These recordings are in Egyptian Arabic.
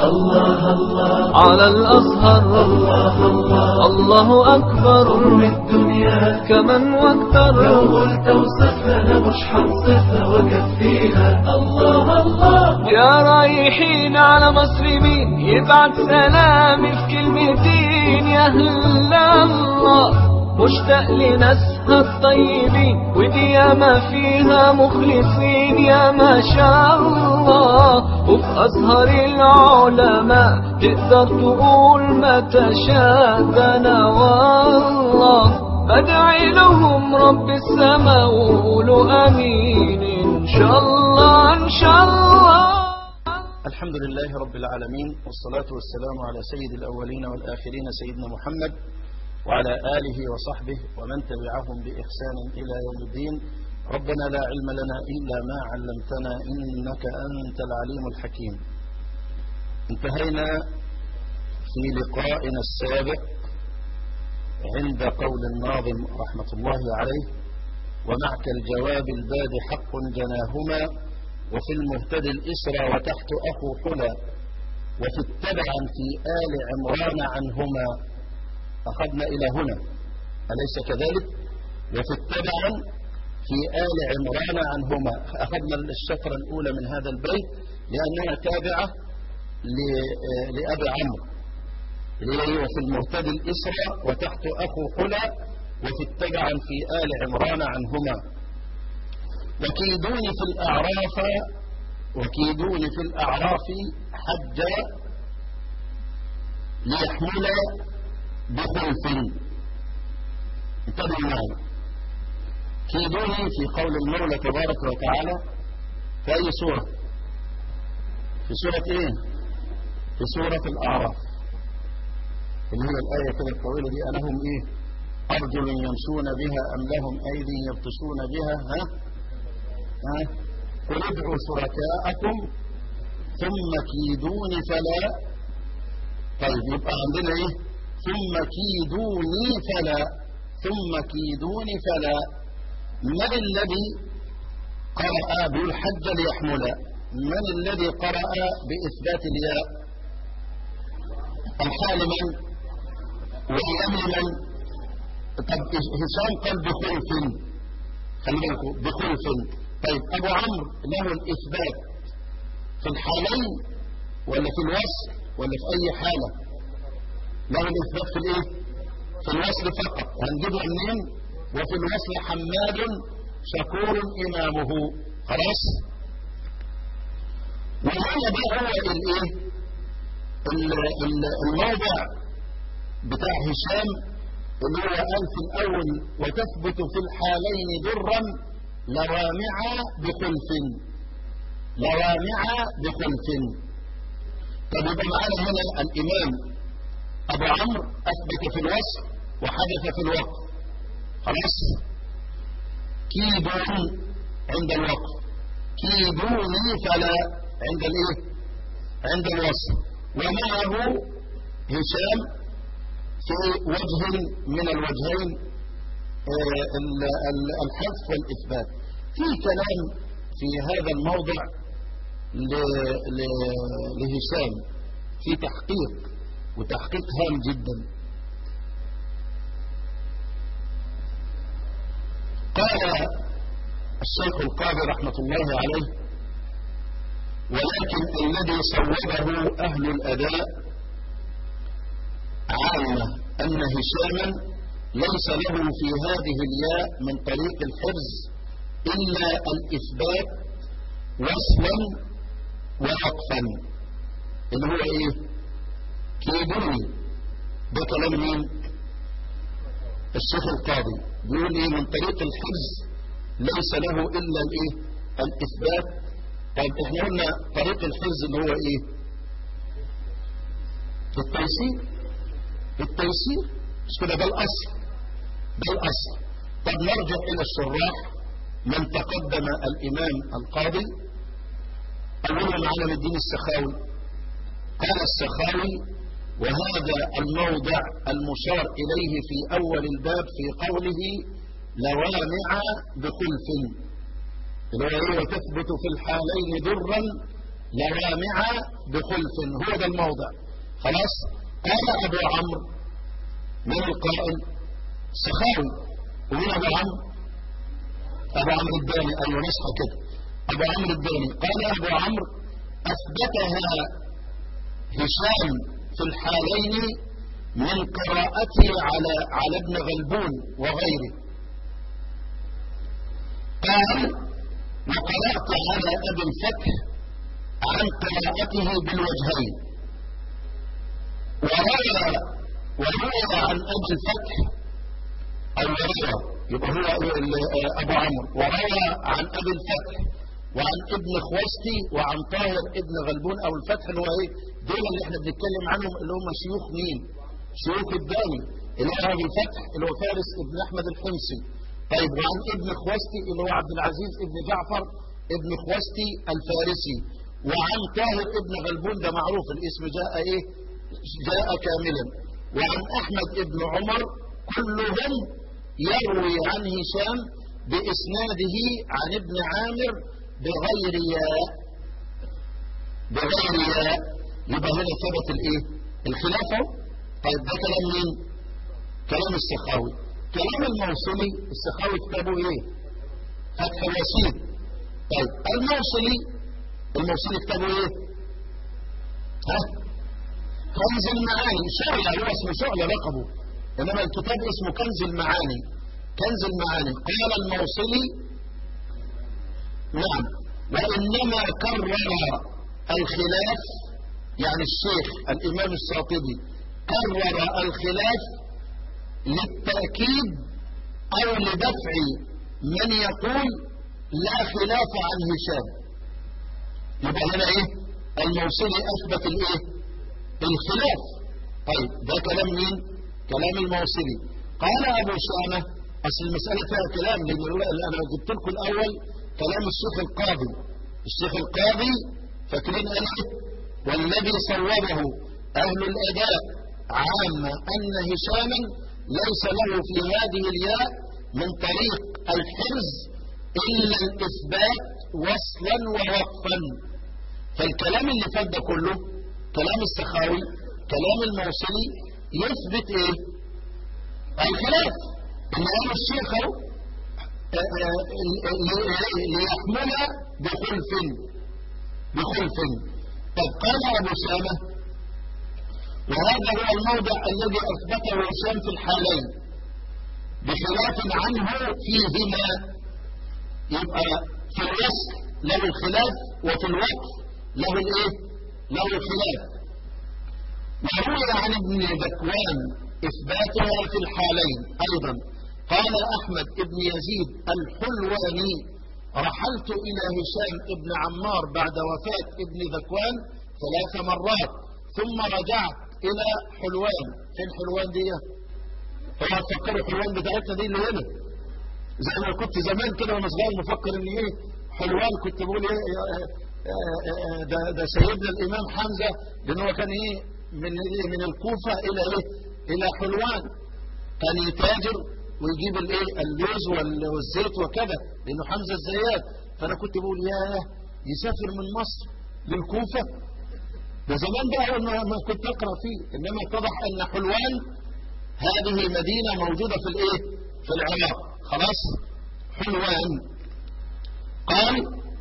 الله الله على الأزهر الله الله الله أكبر قرب الدنيا كمن واكثر لو قلت وصفنا مش حنصفها وكفيها الله الله يا رايحين على مسلمين يبعت سلامي في كلمتين يا أهل الله مشتاق لناسها الطيبين ودي ياما فيها مخلصين يا ما شاء الله وفي أزهر العلماء تقدر تقول ما تشاء ده أنا والله بدعي لهم رب السماء وقولوا امين ان شاء الله ان شاء الله الحمد لله رب العالمين والصلاة والسلام على سيد الأولين والآخرين سيدنا محمد وعلى آله وصحبه ومن تبعهم بإحسان إلى يوم الدين ربنا لا علم لنا إلا ما علمتنا إنك أنت العليم الحكيم انتهينا في لقائنا السابق عند قول الناظم رحمة الله عليه ومعك الجواب الباد حق جناهما وفي المهتدي الإسرى وتحت أخو حلى وفي التبعا في آل عمران عنهما أخذنا إلى هنا أليس كذلك وفي التبعا في آل عمران عنهما أخذنا الشطرة الأولى من هذا البيت لأنها تابعة ل- لأبي عمرو اللي هي وفي المهتدي الإسرى وتحت أخو حلى وفي التبعا في آل عمران عنهما وكيدوني في الأعراف وكيدوني في الأعراف حج ليحمل بخلف انتبهوا معي كيدوني في قول المولى تبارك وتعالى في أي سورة في سورة إيه في سورة الأعراف اللي هي الآية كده الطويلة دي ألهم إيه أرجل يمشون بها أم لهم أيدي يبطشون بها ها ها قل ادعوا شركاءكم ثم كيدوني فلا طيب يبقى عندنا إيه ثم كيدوني فلا ثم كيدوني فلا من الذي قرأ بالحج ليحمل من الذي قرأ بإثبات الياء الحال من والأمر من طب هشام قال بخلف خلي بالكم بخلف طيب أبو عمرو له الإثبات في الحالين ولا في الوصل ولا في أي حالة له الإثبات في الإيه في الوصل فقط هنجيبه منين وفي الوصل حماد شكور إمامه خلاص وهنا بقى هو الإيه ال- ال- الموضع بتاع هشام اللي هو قال في الأول وتثبت في الحالين درا لوامع بخلف لوامع بخلف طب يبقى معانا هنا الإمام أبو عمرو أثبت في الوصف وحدث في الوقف خلاص كيدون عند الوقف كيدوني فلا عند الايه عند الوصف ومعه هشام في وجه من الوجهين آه، ال- ال- الحذف والإثبات في كلام في هذا الموضع ل- ل- لهشام في تحقيق وتحقيق هام جدا قال الشيخ القاضي رحمة الله عليه ولكن الذي صوبه أهل الأداء عامة أن هشاما ليس له في هذه الياء من طريق الحفظ إلا الإثبات وصلا ووقفا اللي هو إيه كيدوني ده كلام مين الشيخ القاضي بيقول إيه من طريق الحفظ ليس له إلا الإيه الإثبات طيب إحنا قلنا طريق الحفظ اللي هو إيه التيسير التيسير مش كده ده الأصل ده الأصل طب نرجع إلى الشراح من تقدم الإمام القاضي أولهم علم الدين السخاوي قال السخاوي وهذا الموضع المشار إليه في أول الباب في قوله لوامع بخلف اللي هو إيه وتثبت في الحالين درا لوامع بخلف هو ده الموضع خلاص قال أبو عمرو من القائل سخاوي ومين أبو عمرو أبو عمرو الداني أيوة نصحى كده أبو عمرو الداني قال أبو عمرو أثبتها هشام في الحالين من قراءته على على ابن غلبون وغيره قال وقرأت على أبي الفتح عن قراءته بالوجهين وروى وروى عن أبي الفتح أو روى يبقى هو أبو عمرو وروى عن أبي الفتح وعن ابن خوستي وعن طاهر ابن غلبون أو الفتح اللي هو إيه دول اللي احنا بنتكلم عنهم اللي هم شيوخ مين شيوخ الداني اللي هو أبو الفتح اللي هو فارس ابن أحمد الحمصي طيب وعن ابن خوستي اللي هو عبد العزيز ابن جعفر ابن خوستي الفارسي وعن طاهر ابن غلبون ده معروف الاسم جاء ايه جاء كاملا وعن احمد ابن عمر كلهم يروي عن هشام باسناده عن ابن عامر بغير ياء بغير ياء يبقى هنا ثبت الايه الخلافه طيب ده كلام مين كلام السخاوي كلام الموصلي السخاوي كتابه ايه فتح الوسيط طيب الموصلي الموصلي كتابه ايه ها كنز المعاني شعلة هو اسمه شعلة لقبه انما الكتاب اسمه كنز المعاني كنز المعاني قال الموصلي نعم وانما كرر الخلاف يعني الشيخ الامام الشاطبي كرر الخلاف للتأكيد أو لدفع من يقول لا خلاف عن هشام يبقى هنا ايه الموصلي اثبت الايه الخلاف طيب ده كلام مين كلام الموصلي قال ابو شامه اصل المساله فيها كلام لان انا جبت لكم الاول كلام الشيخ القاضي الشيخ القاضي فاكرين قال ايه والذي صوبه اهل الاداء عامه ان هشاما ليس له في هذه الياء من طريق الحرز إلا الإثبات وصلا ووقفا فالكلام اللي فات ده كله كلام السخاوي كلام الموصلي يثبت ايه الخلاف ان قال الشيخ ليحمل بخلف بخلف طب قال ابو سامه وهذا هو الموضع الذي اثبته هشام في الحالين بخلاف عنه فيهما يبقى في الوصف له الخلاف وفي الوقف له الايه له الخلاف وروي عن ابن ذكوان اثباتها في الحالين ايضا قال احمد ابن يزيد الحلواني رحلت الى هشام ابن عمار بعد وفاة ابن ذكوان ثلاث مرات ثم رجعت الى حلوان فين حلوان دي هو تفكروا حلوان بتاعتنا دي اللي هنا زي ما كنت زمان كده وانا صغير مفكر ان ايه حلوان كنت بقول ايه ده, ده سيدنا الامام حمزه لان هو كان ايه من إيه من الكوفه الى ايه الى حلوان كان يتاجر ويجيب الايه اللوز والزيت وكذا لانه حمزه الزيات فانا كنت بقول ياه يسافر من مصر للكوفه ده زمان بقى ما كنت اقرا فيه انما اتضح ان حلوان هذه مدينه موجوده في الايه في العراق خلاص حلوان قال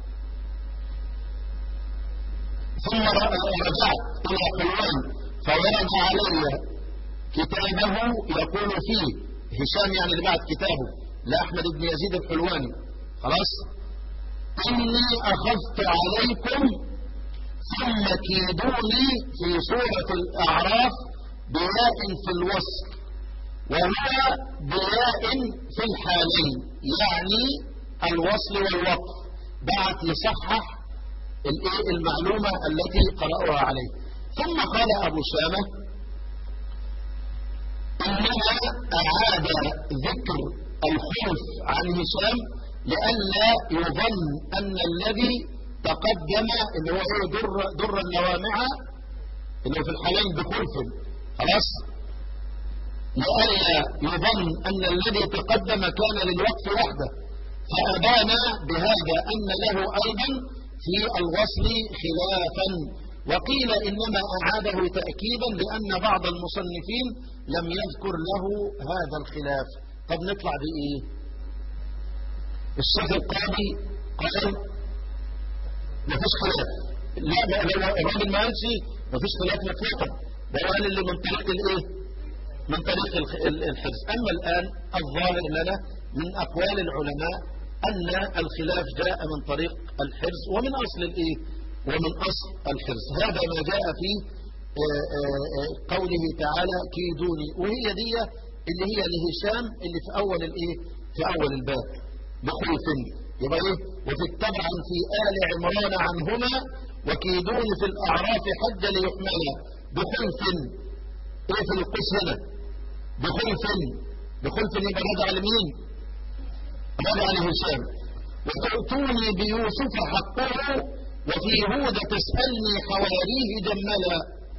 ثم رجعت إلى حلوان فورد علي كتابه يقول فيه هشام يعني اللي بعد كتابه لأحمد بن يزيد الحلواني خلاص إني أخذت عليكم ثم كيدوني في سورة الأعراف بياء في الوصف وهو بياء في الحالين يعني الوصل والوقف بعد يصحح المعلومة التي قرأوها عليه ثم قال أبو شامة إنما أعاد ذكر الخلف عن هشام لئلا يظن أن الذي تقدم اللي هو ايه در, در النوامع اللي هو في الحالين بخلف خلاص لئلا يظن أن الذي تقدم كان للوقف وحده فأبان بهذا أن له أيضا في الوصل خلافا وقيل إنما أعاده تأكيدا لأن بعض المصنفين لم يذكر له هذا الخلاف طب نطلع بإيه الشيخ القاضي قال ما فيش خلاف لا ما لو الراجل ما قالش ما فيش خلاف مطلقا ده قال اللي من طريق الايه من طريق الخ- ال- الحفظ اما الان الظاهر لنا من اقوال العلماء ان الخلاف جاء من طريق الحفظ ومن اصل الايه ومن اصل الحفظ هذا ما جاء في آه، آه، آه، قوله تعالى كيدوني وهي دي اللي هي لهشام اللي في اول الايه في اول الباب بخلف يبقى ايه وفي التبع في آل عمران عنهما وكيدون في الأعراف حج ليحملا بخلف ايه في القوس هنا بخلف بخلف يبقى راجع لمين راجع لهشام وتؤتوني بيوسف حقه وفي هود تسألني حواريه جملا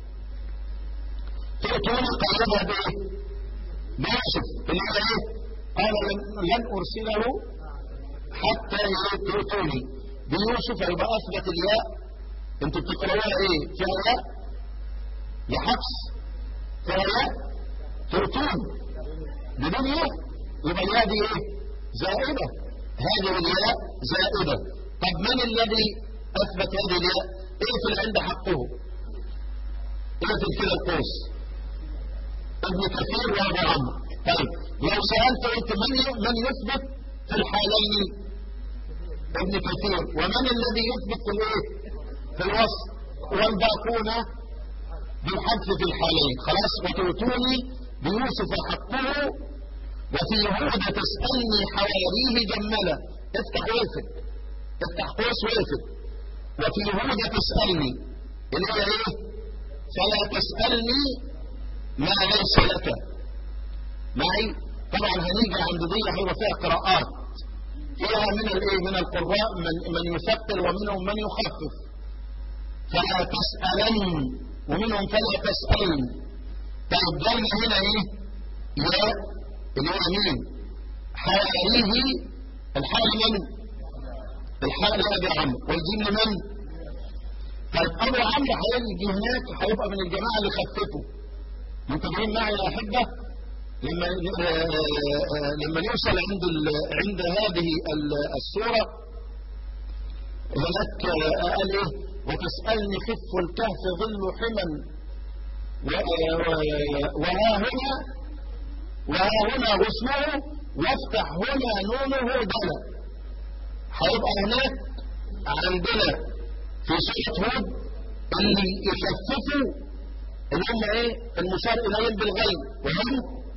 تؤتوني قالها بايه بيوسف اللي هو ايه قال لن لن ارسله حتى تؤتوني بيوسف يبقى اثبت الياء انتوا بتقراوها ايه فيها ياء يا حفص فيها ياء تؤتون بدون ياء يبقى الياء دي ايه زائده هذه الياء زائده طب من الذي اثبت هذه الياء ايه في العند حقه ايه في كده القوس ابن كثير وابو عمرو طيب لو سالت قلت من من يثبت في الحالين ابن كثير ومن الذي يثبت في الايه في الوصف والباقون بالحذف في الحالين خلاص وتؤتوني بيوسف حقه وفي هود تسألني حواريه جملا افتح وقفت افتح قوس وقفت وفي هود تسألني اللي هي ايه فلا تسألني ما ليس لك معي طبعا هنيجي عند دي هيبقى فيها قراءات فيها من الايه من القراء من من يثقل ومنهم من يخفف فلا تسألن ومنهم فلا تسألن طيب جالنا هنا ايه يا اللي هو مين حواريه الحال من الحال لأبي عمرو والجيم لمن طيب أبو عمرو هيجي هناك هيبقى من الجماعة اللي خففوا منتبهين معي يا أحبة لما لما نوصل عند عند هذه السورة هناك قال ايه وتسألني خف الكهف ظل حما وها هنا وها هنا غصنه وافتح هنا نونه دنا هيبقى هناك عندنا في سورة هود اللي يخففوا اللي هم ايه المشار اليهم بالغيب وهم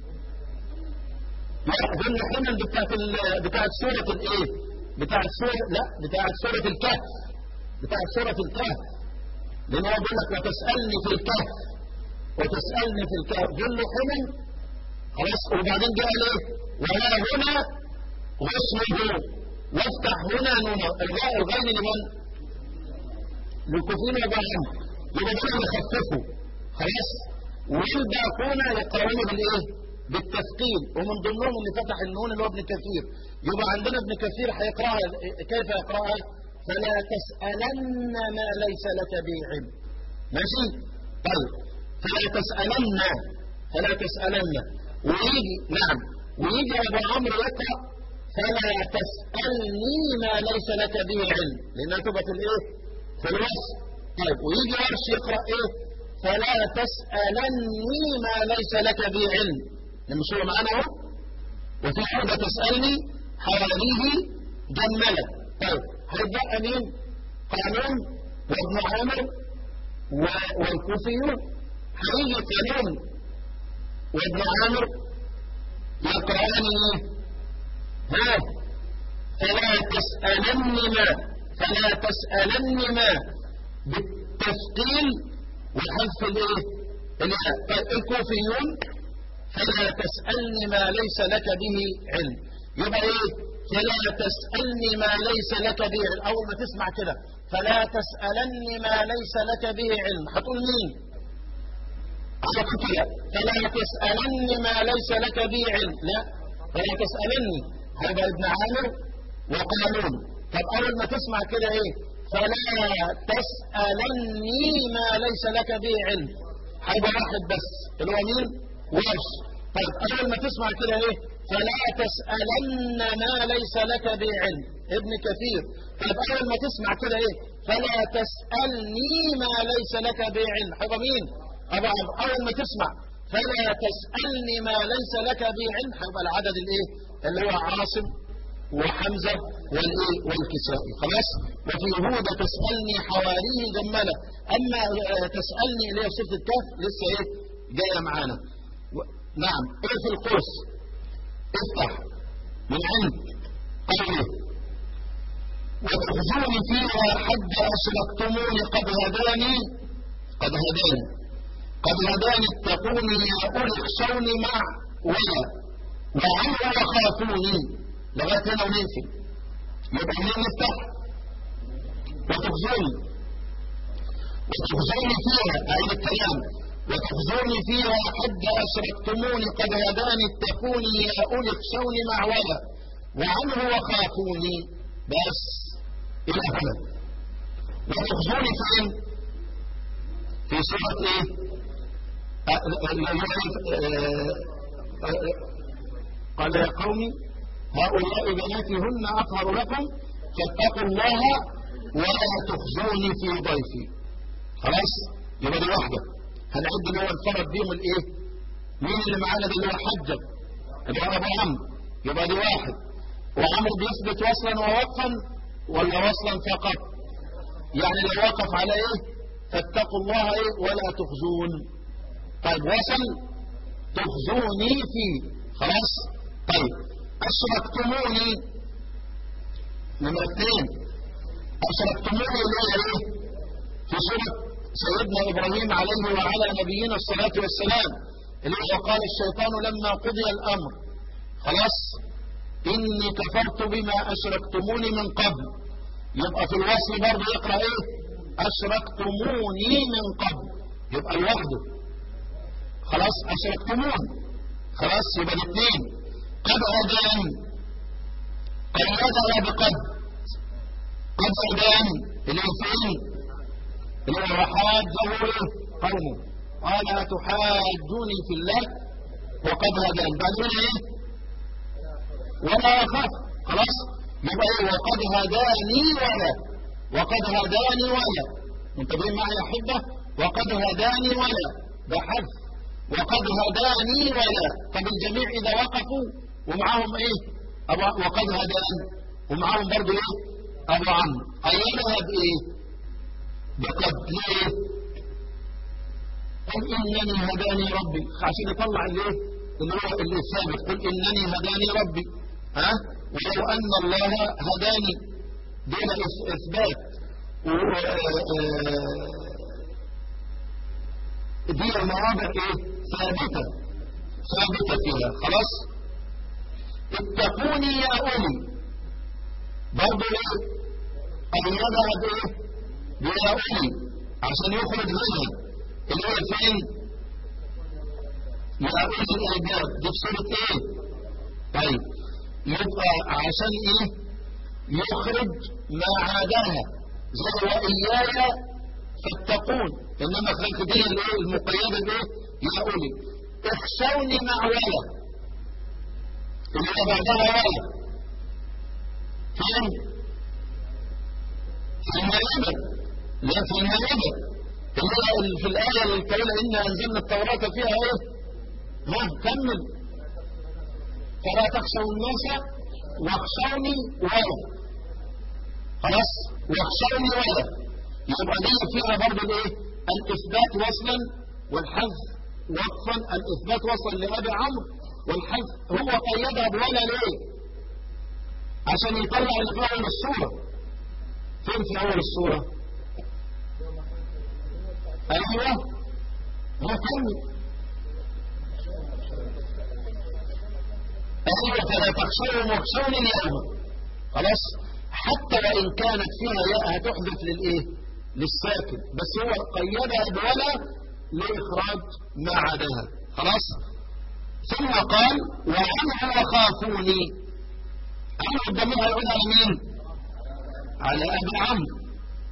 لا هم حمل بتاعت بتاعت سورة الايه بتاعت سورة لا بتاعت سورة الكهف بتاعت سورة الكهف لان هو بيقول لك وتسألني في الكهف وتسألني في الكهف ظل حمل خلاص وبعدين جاء ايه وها هنا غصنه وافتح هنا نونه الغاء الغين لمن للكفين وبعهم يبقى دول يخففوا خلاص والباقون يقرؤون بالايه بالتثقيل ومن ضمنهم اللي فتح النون اللي هو ابن كثير يبقى عندنا ابن كثير هيقراها كيف يقراها فلا تسألن ما ليس لك به علم ماشي طيب فلا تسألن فلا تسألن ويجي نعم ويجي ابو عمرو يقرأ فلا تسألني ما ليس لك به علم لانها تبقى في الايه في الوصف طيب ويجي ورش يقرأ ايه فلا تسألني ما ليس لك به علم مش هو معانا اهو وفي حاجة تسألني حواليه جملة طيب هيتبقى مين قانون وابن عامر والكوفيون هيجي قانون وابن عامر يقرأان ايه ها فلا تسألني ما فلا تسألني ما بالتثقيل وحذف الايه الياء طيب الكوفيون فلا تسألني ما ليس لك به علم يبقى ايه فلا تسألني ما ليس لك به علم اول ما تسمع كده فلا تسألني ما ليس لك به علم هتقول مين كده فلا تسألني ما ليس لك به علم لا فلا تسألني هيبقى ابن عامر وقانون طب اول ما تسمع كده ايه فلا تسألني ما ليس لك به علم هيبقى واحد بس اللي هو مين ورش طيب اول ما تسمع كده ايه فلا تسألن ما ليس لك به علم ابن كثير طيب اول ما تسمع كده ايه فلا تسألني ما ليس لك به علم هيبقى مين أبو عمرو اول ما تسمع فلا تسألني ما ليس لك به علم هيبقى العدد الايه اللي هو عاصم وحمزة والايه والكسائي خلاص وفي هودة تسألني حواليه جملة اما آه، تسألني اللي هي صفة الكهف لسه ايه جاية معانا و- نعم ايه في القوس افتح من عند قوله وتخزوني فيها حد أشركتموني قد هداني قد هداني قد هداني اتقوني يا أولي اخشوني مع ولا وعنه وخافوني لغاية هنا ونقفل يبقى منين نفتح وتخزوني وتخزوني فيها أعيد الكلام وتخزوني فيها حد أشركتموني قد هداني اتقوني يا أولي اخشوني مع ولا وعنه وخافوني بس إلى هنا وتخزوني فين في سورة إيه أ- أ- أ- أ- قال يا قوم هؤلاء بناتي هن أطهر لكم فاتقوا الله ولا تخزوني في ضيفي خلاص يبقى دي واحدة هنعد اللي هو انفرد بيهم الايه مين اللي معانا ده اللي هو حجب اللي هو ابو عمرو يبقى دي واحد وعمرو بيثبت وصلا ووقفا ولا وصلا فقط يعني لو وقف على ايه فاتقوا الله ايه ولا تخزون طيب وصل تخزوني فيه خلاص طيب اشركتموني نمرة اثنين اشركتموني اللي هي ايه في سورة سيدنا إبراهيم عليه وعلى نبينا الصلاة والسلام اللي هو قال الشيطان لما قضي الأمر خلاص إني كفرت بما أشركتموني من قبل يبقى في الوصل برضه يقرأ إيه أشركتموني من قبل يبقى لوحده خلاص أشركتموني خلاص يبقى الاثنين قد هداني قد هدى بقد قد هداني اللي هو فين اللي هو حاجه قومه قال أتحاجوني في الله وقد هداني بعدين ايه ولا يخاف خلاص يبقى ايه وقد هداني ولا وقد هداني ولا منتبهين معي يا حبة وقد هداني ولا ده حذف وقد هداني ولا طب الجميع إذا وقفوا ومعاهم ايه أبو وقد هداني ومعاهم برضه ايه أبو عمرو قيمها بإيه بقد ليه قل إنني هداني ربي عشان يطلع الايه اللي هو اللي ثابت قل إنني هداني ربي ها ولو أن الله هداني دون إث- إثبات و- آه، آه، دي المواضع إيه ثابتة ثابتة فيها خلاص اتقوني يا أولي برضه إيه قيدها بإيه يا أولي عشان يخرج منها اللي هو فين يا أولي الألباب دي في سورة إيه طيب يبقى عشان إيه يخرج ما عاداها زي وإياي فاتقون إنما خلق دي الإيه المقيدة بإيه يا أولي اخشوني مع ولا اللي هي بعدها ولا فين في المائدة لا في المائدة اللي هي في الآية الكريمة إنا أنزلنا التوراة فيها إيه؟ ها كمل فلا تخشوا الناس واخشوني ولا خلاص واخشوني ولا يبقى دي فيها برضه الايه؟ الإثبات وصلا والحذف وقفا الإثبات وصلا لأبي عمرو والحذف هو قيدها بولا ليه؟ عشان يطلع اللي في أول السورة فين في أول السورة؟ أيوه هو كمل أيوه فلا تخشوهم واخشوني اليوم خلاص حتى وإن كانت فيها ياء هتحدث للإيه؟ للساكن بس هو قيدها بولا لإخراج ما عداها خلاص ثم قال وعنها وخافوني أمر الضمير هيعود على مين؟ على أبي عمرو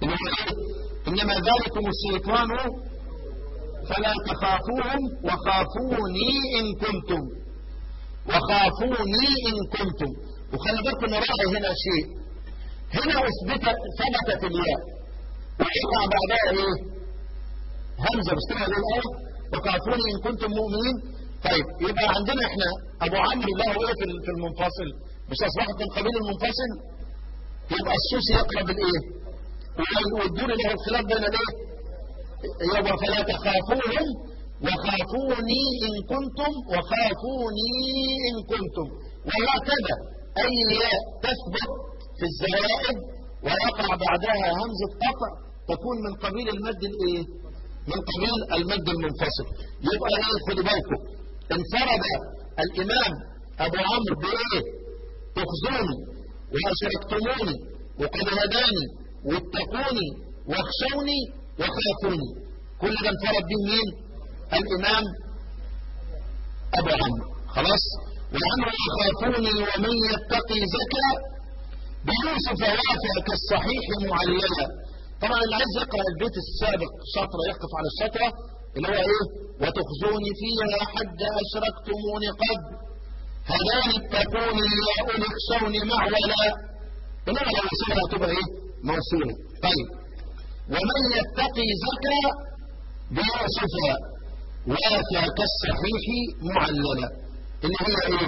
إنما, إيه؟ إنما ذلكم الشيطان فلا تخافوهم وخافوني إن كنتم وخافوني إن كنتم وخلي بالكم نراعي هنا شيء هنا أثبت ثبتت الياء ويقع بعدها إيه همزة مش كده الآية وخافوني إن كنتم مؤمنين طيب يبقى عندنا إحنا أبو عمرو له إيه في المنفصل مش أصبحت من قبيل المنفصل يبقى السوسي يقرب الإيه والدور له الخلاف بين الإيه يبقى فلا تخافوهم وخافوني إن كنتم وخافوني إن كنتم وهكذا أي ياء تثبت في الزوائد ويقع بعدها همزة قطع تكون من قبيل المد الإيه؟ من قبيل المد المنفصل يبقى إيه خدوا بالكم انفرد الإمام أبو عمرو بإيه؟ تخزوني وأشركتموني وقد هداني واتقوني واخشوني وخافوني كل ده انفرد به مين الامام ابو عمرو خلاص وعمرو يخافوني ومن يتقي زكى بيوسف وافى كالصحيح معللا طبعا اللي عايز يقرا البيت السابق شطره يقف على الشطره اللي هو ايه وتخزوني فيها حد اشركتموني قد هداني اتقوني يا اولي اخشوني معولا انما لو وصلها تبقى ايه موصوله طيب ومن يتقي زكى بيوسف وافى كالصحيح معللا اللي هي ايه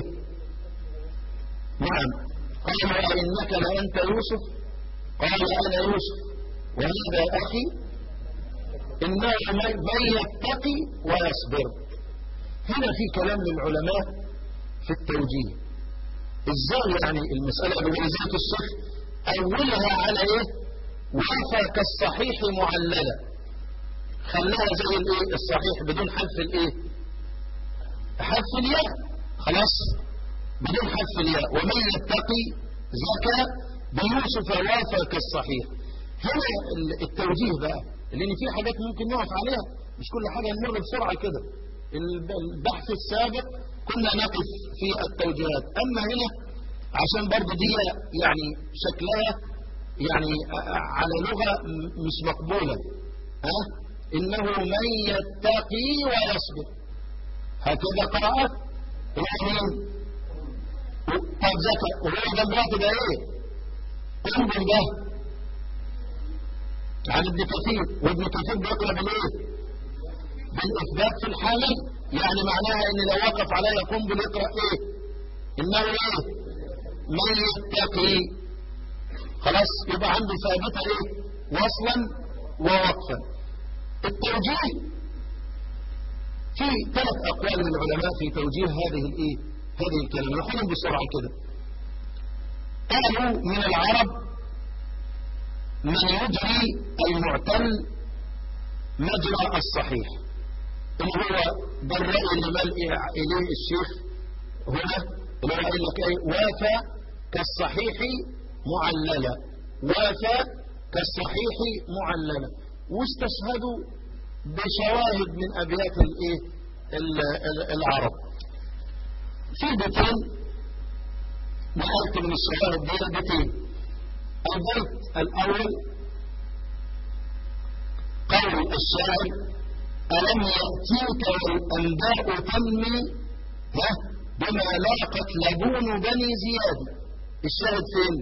نعم قال وانك لانت يوسف قال انا يوسف وهذا اخي انه من يتقي ويصبر هنا في كلام للعلماء في التوجيه ازاي يعني المساله بولزات الصف اولها على ايه وافى كالصحيح معللا خلاها زي الايه الصحيح بدون حذف الايه حذف الياء خلاص بدون حذف الياء ومن يتقي زكى بيوسف وافى كالصحيح هنا التوجيه بقى لان في حاجات ممكن نقف عليها مش كل حاجه نمر بسرعه كده البحث السابق كنا نقف في التوجيهات اما هنا عشان برضه دي يعني شكلها يعني على لغه مش مقبوله ها إنه من يتقي ويصبر هكذا قرأت ومن طب زكى وهو جنبها تبقى ايه؟ انظر ده عن ابن كثير وابن كثير بيقرا بالايه؟ بالاثبات في الحالين يعني معناها ان لو وقف عليها قنبل يقرا ايه؟ انه ايه؟ من يتقي خلاص يبقى عنده ثابته ايه؟ وصلا ووقفا التوجيه في ثلاث أقوال للعلماء في توجيه هذه الإيه؟ هذه الكلمة نقولهم بسرعة كده قالوا من العرب من يجري المعتل مجرى الصحيح اللي هو ده الرأي اللي مال إليه الشيخ هنا اللي هو قال لك إيه وافى كالصحيح معللا وافى كالصحيح معللا واستشهدوا بشواهد من أبيات الايه العرب في بيتين نقلت من الشواهد دي بيتين البيت الأول قول الشاعر ألم يأتيك والأنباء تنمي ها بما لاقت لبون بني زياد الشاهد فين؟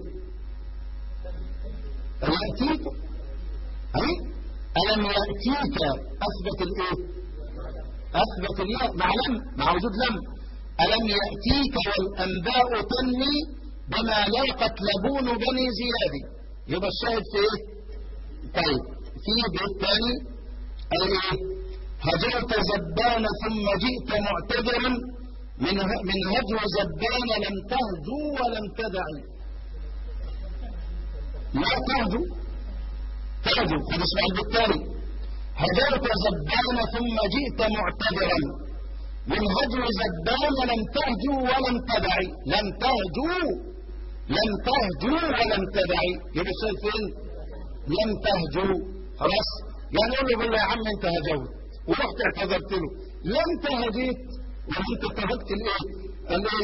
يأتيك أي ألم يأتيك أثبت الإيه أثبت الياء مع لم مع وجود لم ألم يأتيك والأنباء تنمي بما لاقت لبون بني زياد يبقى الشاهد في إيه طيب في بيت ثاني قال إيه هجرت زبان ثم جئت معتذرا من من هجو زبان لم تهجو ولم تدعي لا تهجو تهجو قد اسمع بالتالي هجرت زبان ثم جئت معتذرا من هجو زبان لم تهجو ولم تدعي لم تهجو لم تهجو ولم تدعي يبقى السؤال فين لم تهجو خلاص يعني يقول له بالله يا عم انت هجوت ورحت اعتذرت له لم تهجيت وانت اتخذت الايه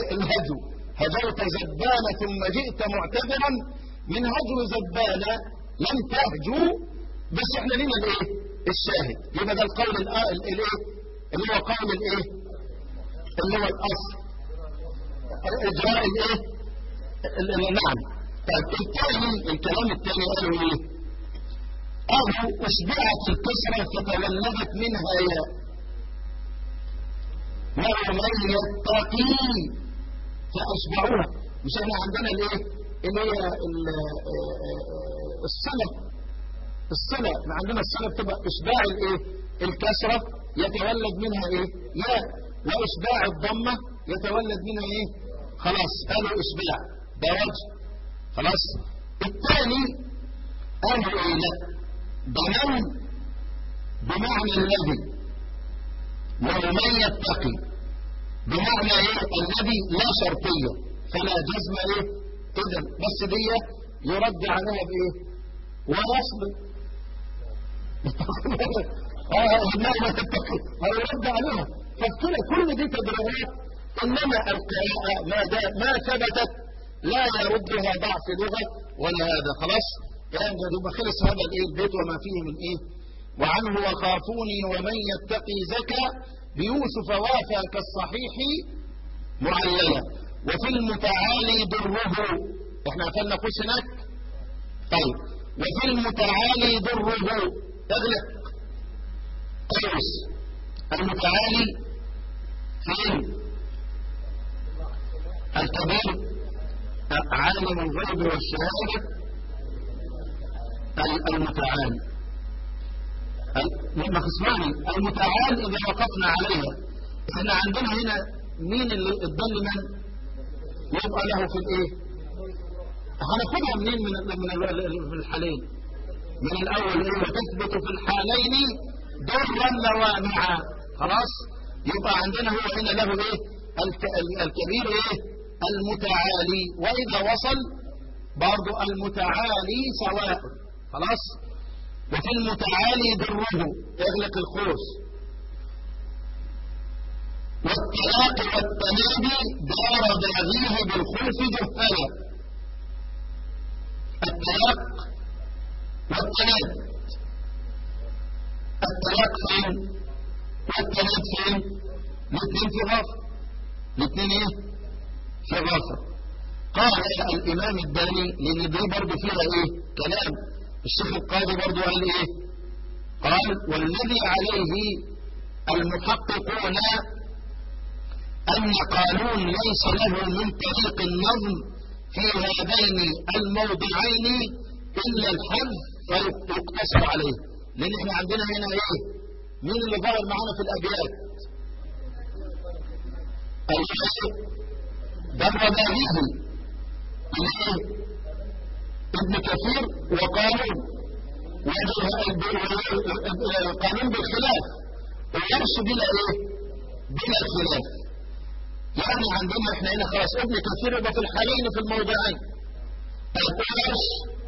الهجو هجوت زبان ثم جئت معتذرا من هجو زبان لم تهجوا بس احنا لنا الايه الشاهد يبقى ده القول الآ- ال- الايه اللي هو قول الايه اللي هو الاصل اجراء الايه ال- ال- نعم طيب الثاني الكلام الثاني قالوا ايه قالوا اشبعت الكسرة فتولدت منها ياء له من يتقي فأشبعوها مش احنا عندنا الايه اللي هي ال- آه، الصلة الصلة ما عندنا الصلة بتبقى إشباع الايه الكسرة يتولد منها ايه ياء وإشباع الضمة يتولد منها ايه خلاص قالوا إشباع ده وجه خلاص الثاني قالوا ايه لا ده من بمعنى الذي ومن يتقي بمعنى ايه الذي لا شرطية فلا جزم ايه اذا بس دي يرد عليها بايه ويصل اه لا لا تتقي يرد عليها فكده كل دي تدريبات انما القراءة ما دا- ما ثبتت لا يردها ضعف لغة ولا هذا خلاص يعني يبقى خلص هذا الايه البيت وما فيه من ايه وعنه وخافوني ومن يتقي زكى بيوسف وافى كالصحيح معللا وفي المتعالي ضره احنا قفلنا قوس هناك طيب وفي المتعالي ضره اغلق قوس المتعالي فين الكبير عالم الغيب والشهادة المتعالي لما تسمعني المتعال إذا وقفنا عليها احنا عندنا هنا مين اللي الضل من يبقى له في الايه هناخدها منين من من ال- في الحالين من الاول ايه وتثبت في الحالين ضرا لوامعا خلاص يبقى عندنا هو هنا له ايه الك- ال- الكبير ايه المتعالي واذا وصل برضو المتعالي سواء خلاص وفي المتعالي ضره اغلق الخوص والطلاق والتنادي دار باغيه بالخلف جهالا الطلاق والتناد الطلاق فين والتناد فين الاثنين في غفر الاثنين ايه في غفر قال الامام الداني لان دي برضه فيها ايه كلام الشيخ القاضي برضه قال ايه قال والذي عليه المحققون أن قانون ليس له من طريق النظم في هذين الموضعين إلا الحذف فيقتصر عليه لأن احنا عندنا هنا ايه مين اللي ظهر معانا في الأبيات الشيخ ده الرباهيه الايه ابن كثير وقانون قانون بالخلاف ويرش بلا ايه بلا خلاف يعني عندنا احنا هنا خلاص ابن كثير يبقى في الحالين في الموضعين طيب ويرش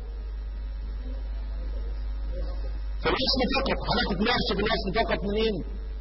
في الاسم فقط هناخد مرش في الاسم فقط منين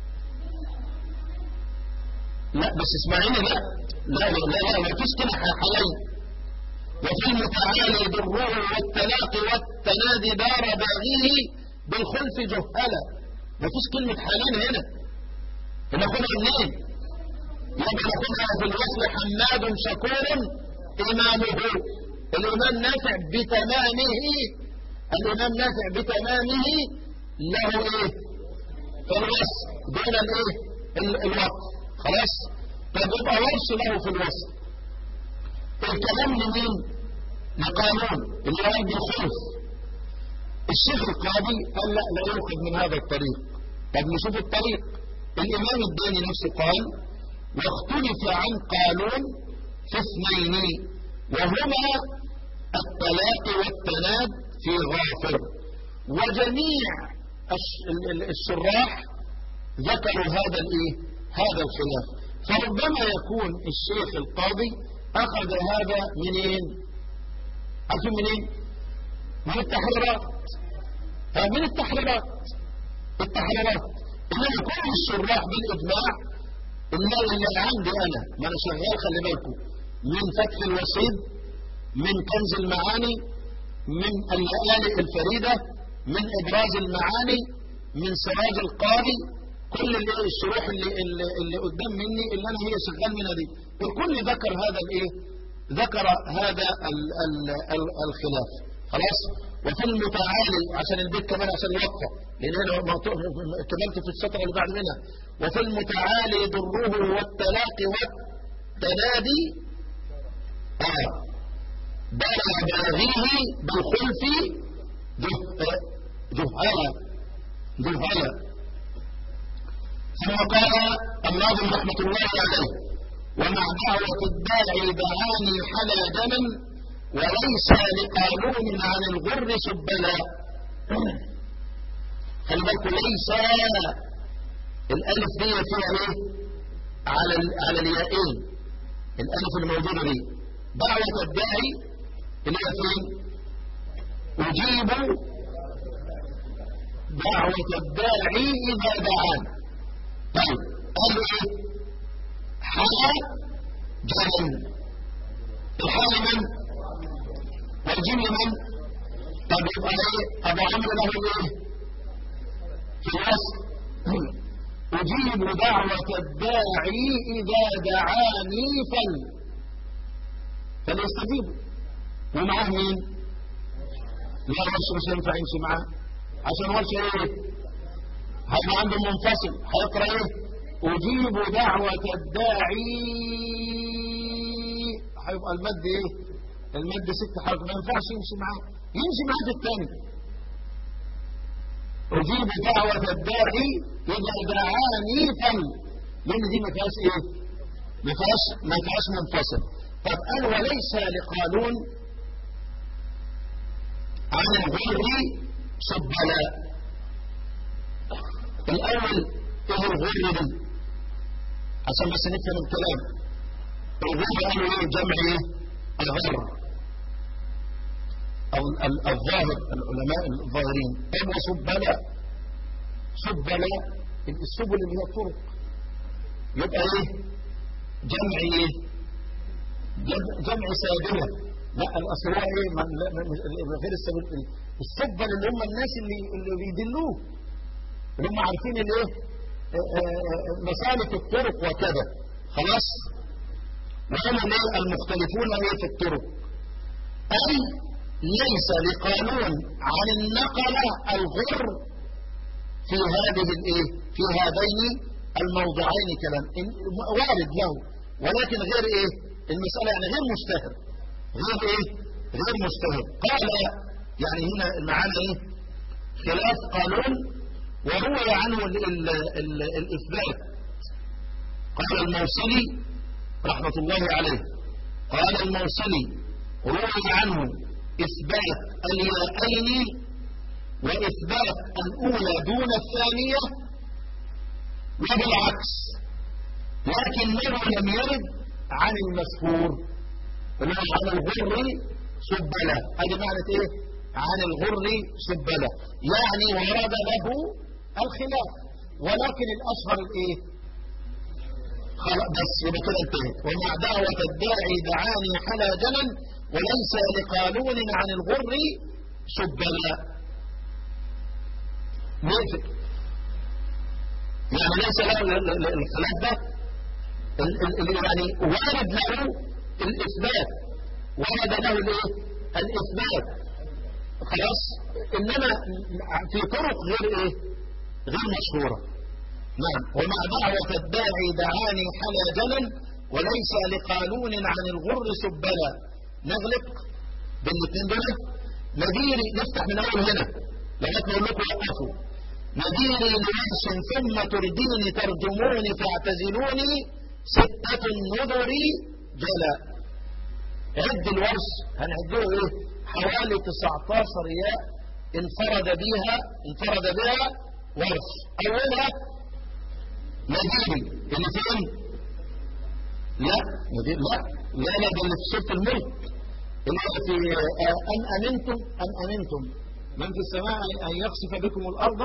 لا بس اسمعيني لا لا لا لا ما فيش كده حالين وفي المتعالي ضره والتلاقي والتنادي دار باغيه بالخلف جهلا ما فيش كلمة حالين هنا ناخدها منين يبقى ناخدها في الوصل حماد شكور إمامه الإمام نافع بتمامه الإمام نافع بتمامه له إيه الوصل دون الإيه ال- الوقت خلاص طب يبقى ورش له في الوصل الكلام لمين لقانون اللي هو عند الخلف الشيخ القاضي قال لا لا يؤخذ من هذا الطريق طب نشوف الطريق الامام الداني نفسه قال واختلف عن قانون في اثنين وهما الطلاق والتناد في غافر وجميع الش- ال- ال- الشراح ذكروا هذا الايه هذا الخلاف فربما يكون الشيخ القاضي اخذ هذا منين عارفين منين من التحريرات آه، من التحريرات التحريرات انما كل الشراح بالاجماع اللي اللي عندي انا ما انا شغال خلي بالكم من فتح الوسيط من كنز المعاني من الليالي الفريدة من إبراز المعاني من سراج القاري كل اللي الشروح اللي, اللي, اللي قدام مني اللي أنا هي شغال منها دي الكل ذكر هذا الإيه ذكر هذا ال ال ال الخلاف خلاص وفي المتعالي عشان البيت كمان عشان يوقع لان انا كملت في السطر اللي بعد منها وفي المتعالي ضره والتلاقي والتنادي آه بلغ باغيه بالخلف جهالة جهالة ثم قال الناظم رحمة الله عليه ومع دعوة الداعي دعاني حلا دما وليس لقانون عن الغر سبلا خلي بالكم ليس الالف دي فيها ايه على ال على اليائين الالف الموجوده دي دعوه الداعي اللي هي فين اجيب دعوه الداعي اذا دعان طيب قال ايه حلا جرم الحال من والجن من طب يبقى ايه ابو عمرو له ايه في الاصل اجيب دعوة الداعي اذا دعاني فل فليستجيبوا ومعاه مين لا ورش مش هينفع يمشي معاه عشان ورش ايه هيبقى عنده منفصل هيقرا ايه أجيب دعوة الداعي هيبقى المد إيه؟ المد ست حرف ما ينفعش يمشي معاه يمشي معاه في الثاني أجيب دعوة الداعي إذا دعاني فل لأن دي ما فيهاش إيه؟ ما فيهاش ما فيهاش منفصل طب قال وليس لقانون عن الغر سبلاء الأول إيه الغر ده؟ عشان بس نفهم الكلام الغر قالوا ايه جمع ايه الغر او الظاهر العلماء الظاهرين طب سبلا سبلا السبل اللي هي الطرق يبقى ايه جمع ايه جمع سابلة لا الاصل هو ايه من غير السبيل السبل اللي هم الناس اللي اللي بيدلوه اللي هم عارفين الايه مسالك الطرق وكذا خلاص وهم المختلفون ايه في الطرق اي ليس لقانون عن النقلة الغر في هذه الايه في هذين الموضعين كلام وارد له ولكن غير ايه المسألة يعني غير مشتهر غير ايه غير مشتهر قال يعني هنا المعاني ايه خلاف قانون وروي عنه ال ال ال الإثبات قال الموصلي رحمة الله عليه قال الموصلي روي عنه إثبات الياءين وإثبات الأولى دون الثانية وبالعكس لكنه لم يرد عن المذكور اللي هو عن الغر سبلة هذه معنى ايه عن الغر سبلة يعني ورد له الخلاف ولكن الأشهر الايه خلاص بس يبقى كده انتهت ومع دعوة الداعي دعاني حلا جنا وليس لقانون عن الغر سبلا نقفل يعني ليس له الخلاف ده يعني وارد له الإثبات ورد له الايه الإثبات خلاص إنما في طرق غير ايه غير مشهورة نعم ومع دعوة الداعي دعاني حلا جلا وليس لقانون عن الغر سبلا نغلق بالاثنين دول نذيري نفتح من اول هنا لغايه ما اقول لكم وقفوا نذيري لنفس ثم ترديني ترجموني فاعتزلوني ستة النذر جلا عد الورش هنعده ايه حوالي 19 ياء انفرد بها انفرد بها ورش اولها نذيري اللي فين لا نذير لا لا لا ده اللي في سوره الملك اللي هو في ام امنتم ام امنتم من في السماء ان يخسف بكم الارض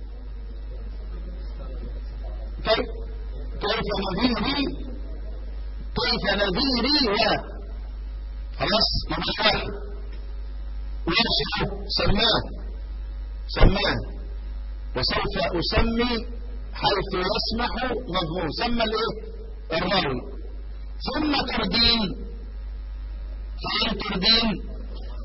كيف كيف نذيري كيف نذيري و خلاص يبقى واحد ويرشد سماه سماه وسوف أسمي حيث يسمح مضمون سمى الايه الراوي ثم تردين فين تردين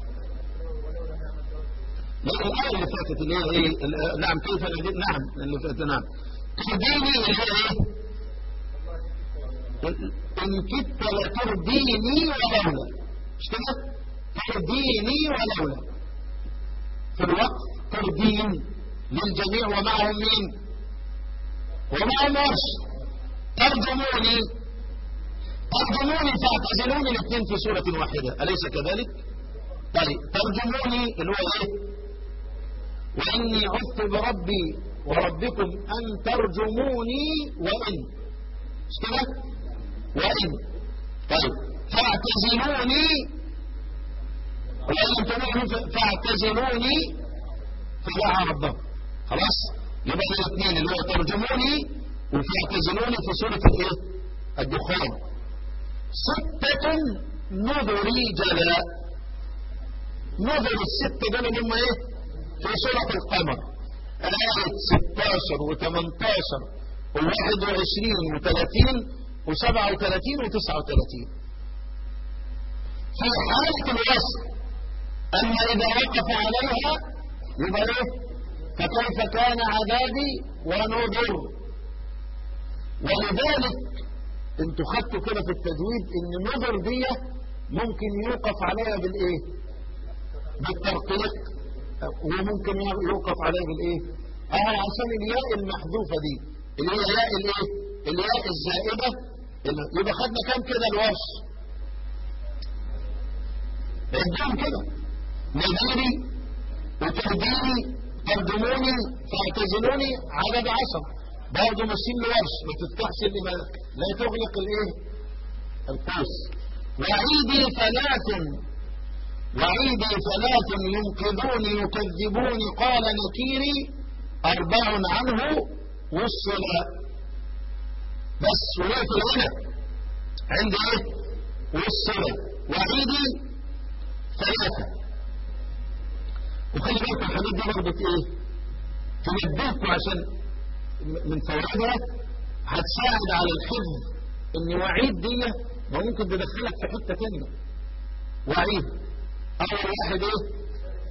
لا الآية اللي فاتت اللي هي ايه ال- نعم كيف نجد نعم اللي فاتت نعم ترديني اللي هي ايه إن كدت لترديني ولولا مش كده ترديني ولولا في الوقت تردين للجميع ومعهم مين ومعهم ورش ترجموني ترجموني فاعتزلوني الاثنين في سورة واحدة أليس كذلك طيب ترجموني اللي هو ايه وإني عذت بربي وربكم أن ترجموني وإن مش كده وإن طيب فاعتزلوني وإن تؤمنوا فاعتزلوني فدعا ربه خلاص يبقى الاثنين اللي هو ترجموني وفاعتزلوني في سورة الايه الدخان ستة نذري جلاء نذر الستة دول اللي هم ايه في سورة القمر آية 16 و18 و21 و30 و37 و39 في حالة الوصل أما إذا وقف عليها يبقى إيه فكيف كان عذابي ونذر ولذلك انتوا خدتوا كده في التجويد ان نذر دي ممكن يوقف عليها بالايه بالترقيق وممكن يوقف عليها بالايه اه عشان الياء المحذوفه دي اللي هي ياء الايه الياء الزائده يبقى خدنا كام كده الورش عندهم كده نذيري وتهديري ترجموني فاعتزلوني عدد عشر برضه ماشيين لورش ما تفتحش اللي ما لا تغلق الايه القوس وعيدي ثلاث وعيدي ثلاث ينقذوني يكذبوني قال نكيري أربع عنه والصلاة بس وقف هنا عند ايه والصلاة وعيدي ثلاثة وخلي بالكم الحديث دي برضه ايه تنبهكم عشان من فوائدها هتساعد على الحفظ ان وعيد دي ما ممكن تدخلك في حته ثانيه وعيد اول واحد ايه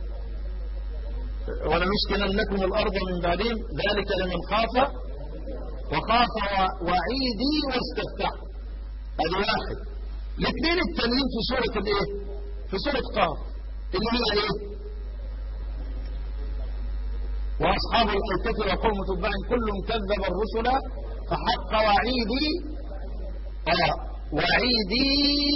ولنسكننكم الارض من بعدهم ذلك لمن خاف وخاف وعيدي واستفتح ادي واحد الاثنين التانيين في سوره الايه في سوره قاف اللي هي ايه وأصحاب الأيكة وقوم تبع كل كذب الرسل فحق وعيدي آه وعيدي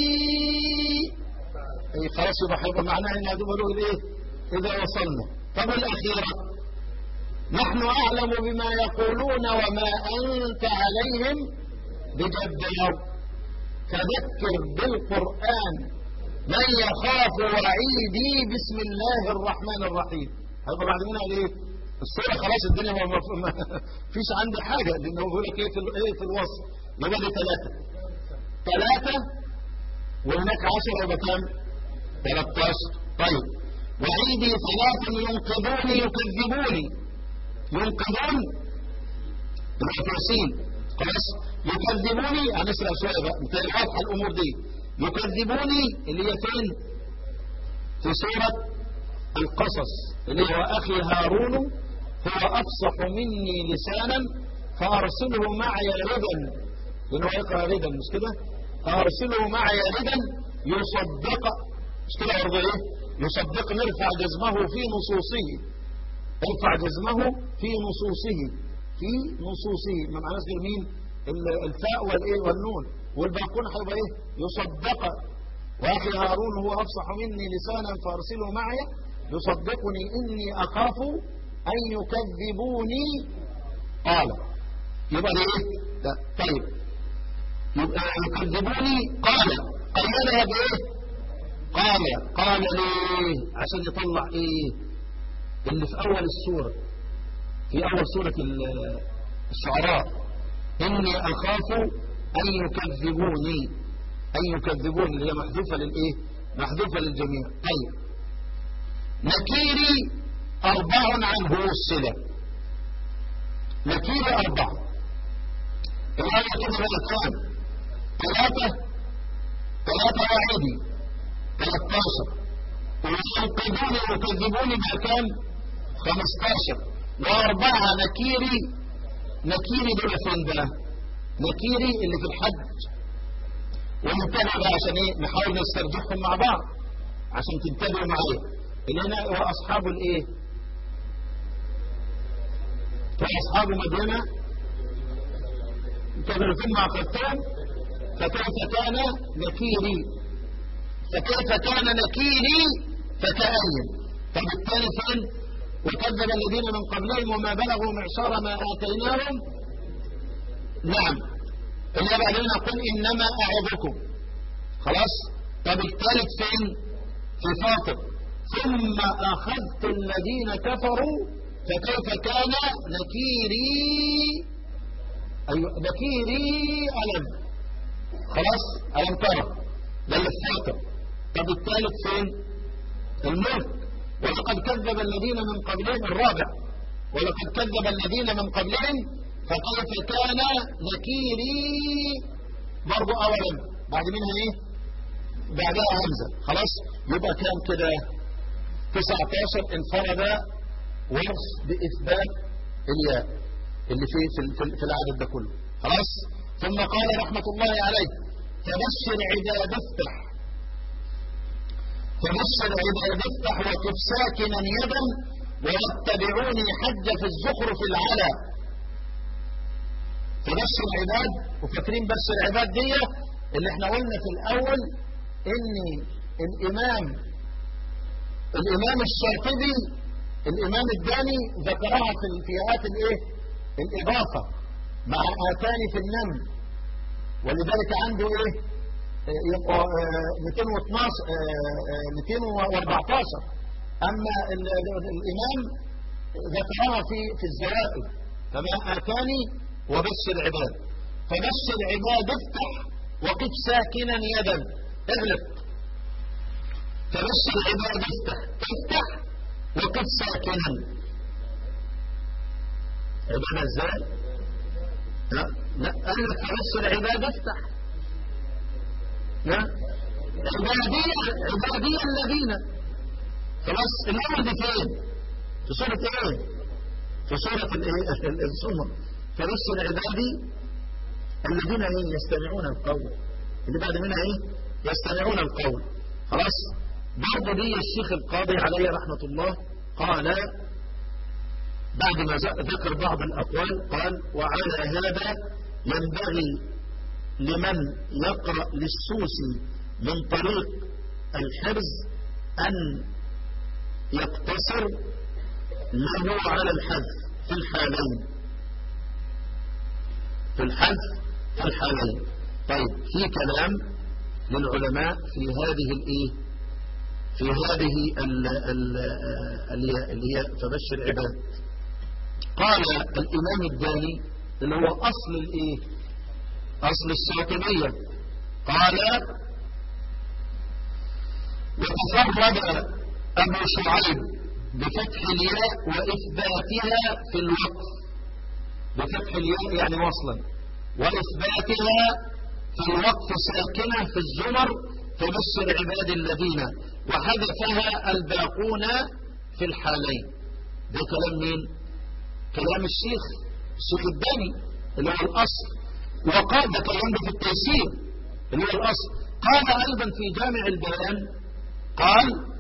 أي خلاص يبقى هيبقى معناه إن هذول له إيه إذا وصلنا طب الأخيرة نحن أعلم بما يقولون وما أنت عليهم بجبار فذكر بالقرآن من يخاف وعيدي بسم الله الرحمن الرحيم هيبقى بعد منها ايه الصورة خلاص الدنيا ما ما فيش عندي حاجة لأنه بيقول لك إيه في إيه في الوصف يبقى لي ثلاثة ثلاثة وهناك عشرة يبقى كام؟ 13 طيب وعيدي ثلاثة ينقذوني يكذبوني ينقذون التوصيل خلاص يكذبوني هنسرع شوية بقى مثل واضحة الأمور دي يكذبوني اللي هي فين؟ في سورة القصص اللي هو أخي هارون هو أفصح مني لسانا فأرسله معي ردا لأنه يقرأ ردا مش كده فأرسله معي ردا يصدق مش كده برضه إيه يصدق نرفع جزمه في نصوصه ارفع جزمه في نصوصه في نصوصه ما معناش مين الفاء والايه والنون والباقون هيبقى ايه يصدق واخي هارون هو افصح مني لسانا فارسله معي يصدقني إني أخاف أن يكذبوني قال يبقى ايه لا طيب يبقى يكذبوني قال قيلها بايه قال قال ليه عشان يطلع ايه اللي في اول السورة في اول سورة الشعراء اني اخاف ان يكذبوني ان يكذبوني اللي هي محذوفة للايه محذوفة للجميع طيب نكيري أربع عنه وصلة نكيري أربع الآية كده بقى كام ثلاثة ثلاثة واحدي ثلاثة وينقذوني ويكذبوني بقى كام خمستاشر وأربعة نكيري نكيري دول فين بقى نكيري اللي في الحج وننتبه بقى عشان ايه نحاول نسترجعهم مع بعض عشان تنتبهوا معايا اللي هنا هو اصحاب الايه واصحاب مدينه كانوا فين مع قتال فكيف كان نكيري فكيف كان نكيري فكأين طب الثاني فين وكذب الذين من قبلهم وما بلغوا معشار ما آتيناهم نعم اللي بعدين نقول إنما أعظكم خلاص طب الثالث فين في فاطر ثم أخذت الذين كفروا فكيف كان نكيري أيوة نكيري ألم خلاص ألم ترى ده اللي في فاطر طب الثالث فين الملك ولقد كذب الذين من قبلهم الرابع ولقد كذب الذين من قبلهم فكيف كان نكيري برضو اولا بعد منها ايه بعدها همزة خلاص يبقى كام كده 19 انفرد ورث باثبات الياء اللي فيه في, في, في العدد ده كله خلاص ثم قال رحمة الله عليه فبشر عباد افتح فبشر عباد افتح وكف ساكنا يدا ويتبعوني حج في الزخرف العلا فبشر العباد وفاكرين بشر العباد دي اللي احنا قلنا في الاول ان الامام الامام الشاطبي الامام الداني ذكرها في الفئات الايه الاضافه مع اتان في النمل ولذلك عنده ايه يبقى 212 214 اما الامام ذكرها في في الزوائد فما اتاني وبشر عباد فبشر عباد افتح وقف ساكنا يدا اغلق فبشر عباد افتح افتح وقف ساكنا عباد ازاي لا لا قال لك فبشر عباد افتح لا عبادي عبادي الذين خلاص الامر دي فين في سوره ايه في سوره الايه الزمر فبشر عبادي الذين ايه يستمعون القول اللي بعد منها ايه يستمعون القول خلاص برضه دي الشيخ القاضي عليه رحمة الله قال بعد ما ذكر بعض الأقوال قال وعلى هذا ينبغي لمن يقرأ للسوسي من طريق الحرز أن يقتصر له على الحذف في الحالين في الحذف في الحالين طيب في كلام للعلماء في هذه الايه في هذه ال ال اللي هي فبشر عباد قال الامام الداني اللي هو اصل الايه اصل الشاطبيه قال وتفرد ابو شعيب بفتح الياء واثباتها في الوقف بفتح الياء يعني وصلا وإثباتها في الوقف ساكنة في الزمر فبشر عباد الذين وحذفها الباقون في الحالين ده كلام مين كلام الشيخ الشيخ الداني اللي هو الأصل وقال ده كلام ده في التيسير اللي هو الأصل قال أيضا في جامع البيان قال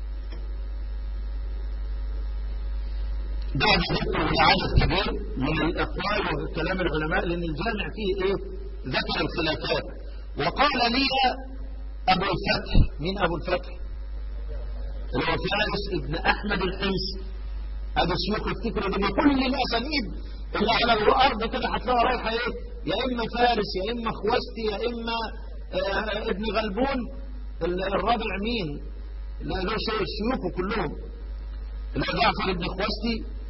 بعد ذكر العدد كبير من الأقوال وكلام العلماء لأن الجامع فيه إيه ذكر الخلافات وقال لي أبو الفتح مين أبو الفتح اللي هو فارس ابن أحمد الحمصي هذا الشيوخ يفتكروا ان كل الأسانيد اللي على الأرض كده هتلاقيها رايحة إيه يا إما فارس يا إما خوستي يا إما آه ابن غلبون الرابع مين اللي له شيوخه كلهم اللي جعفر ابن خوستي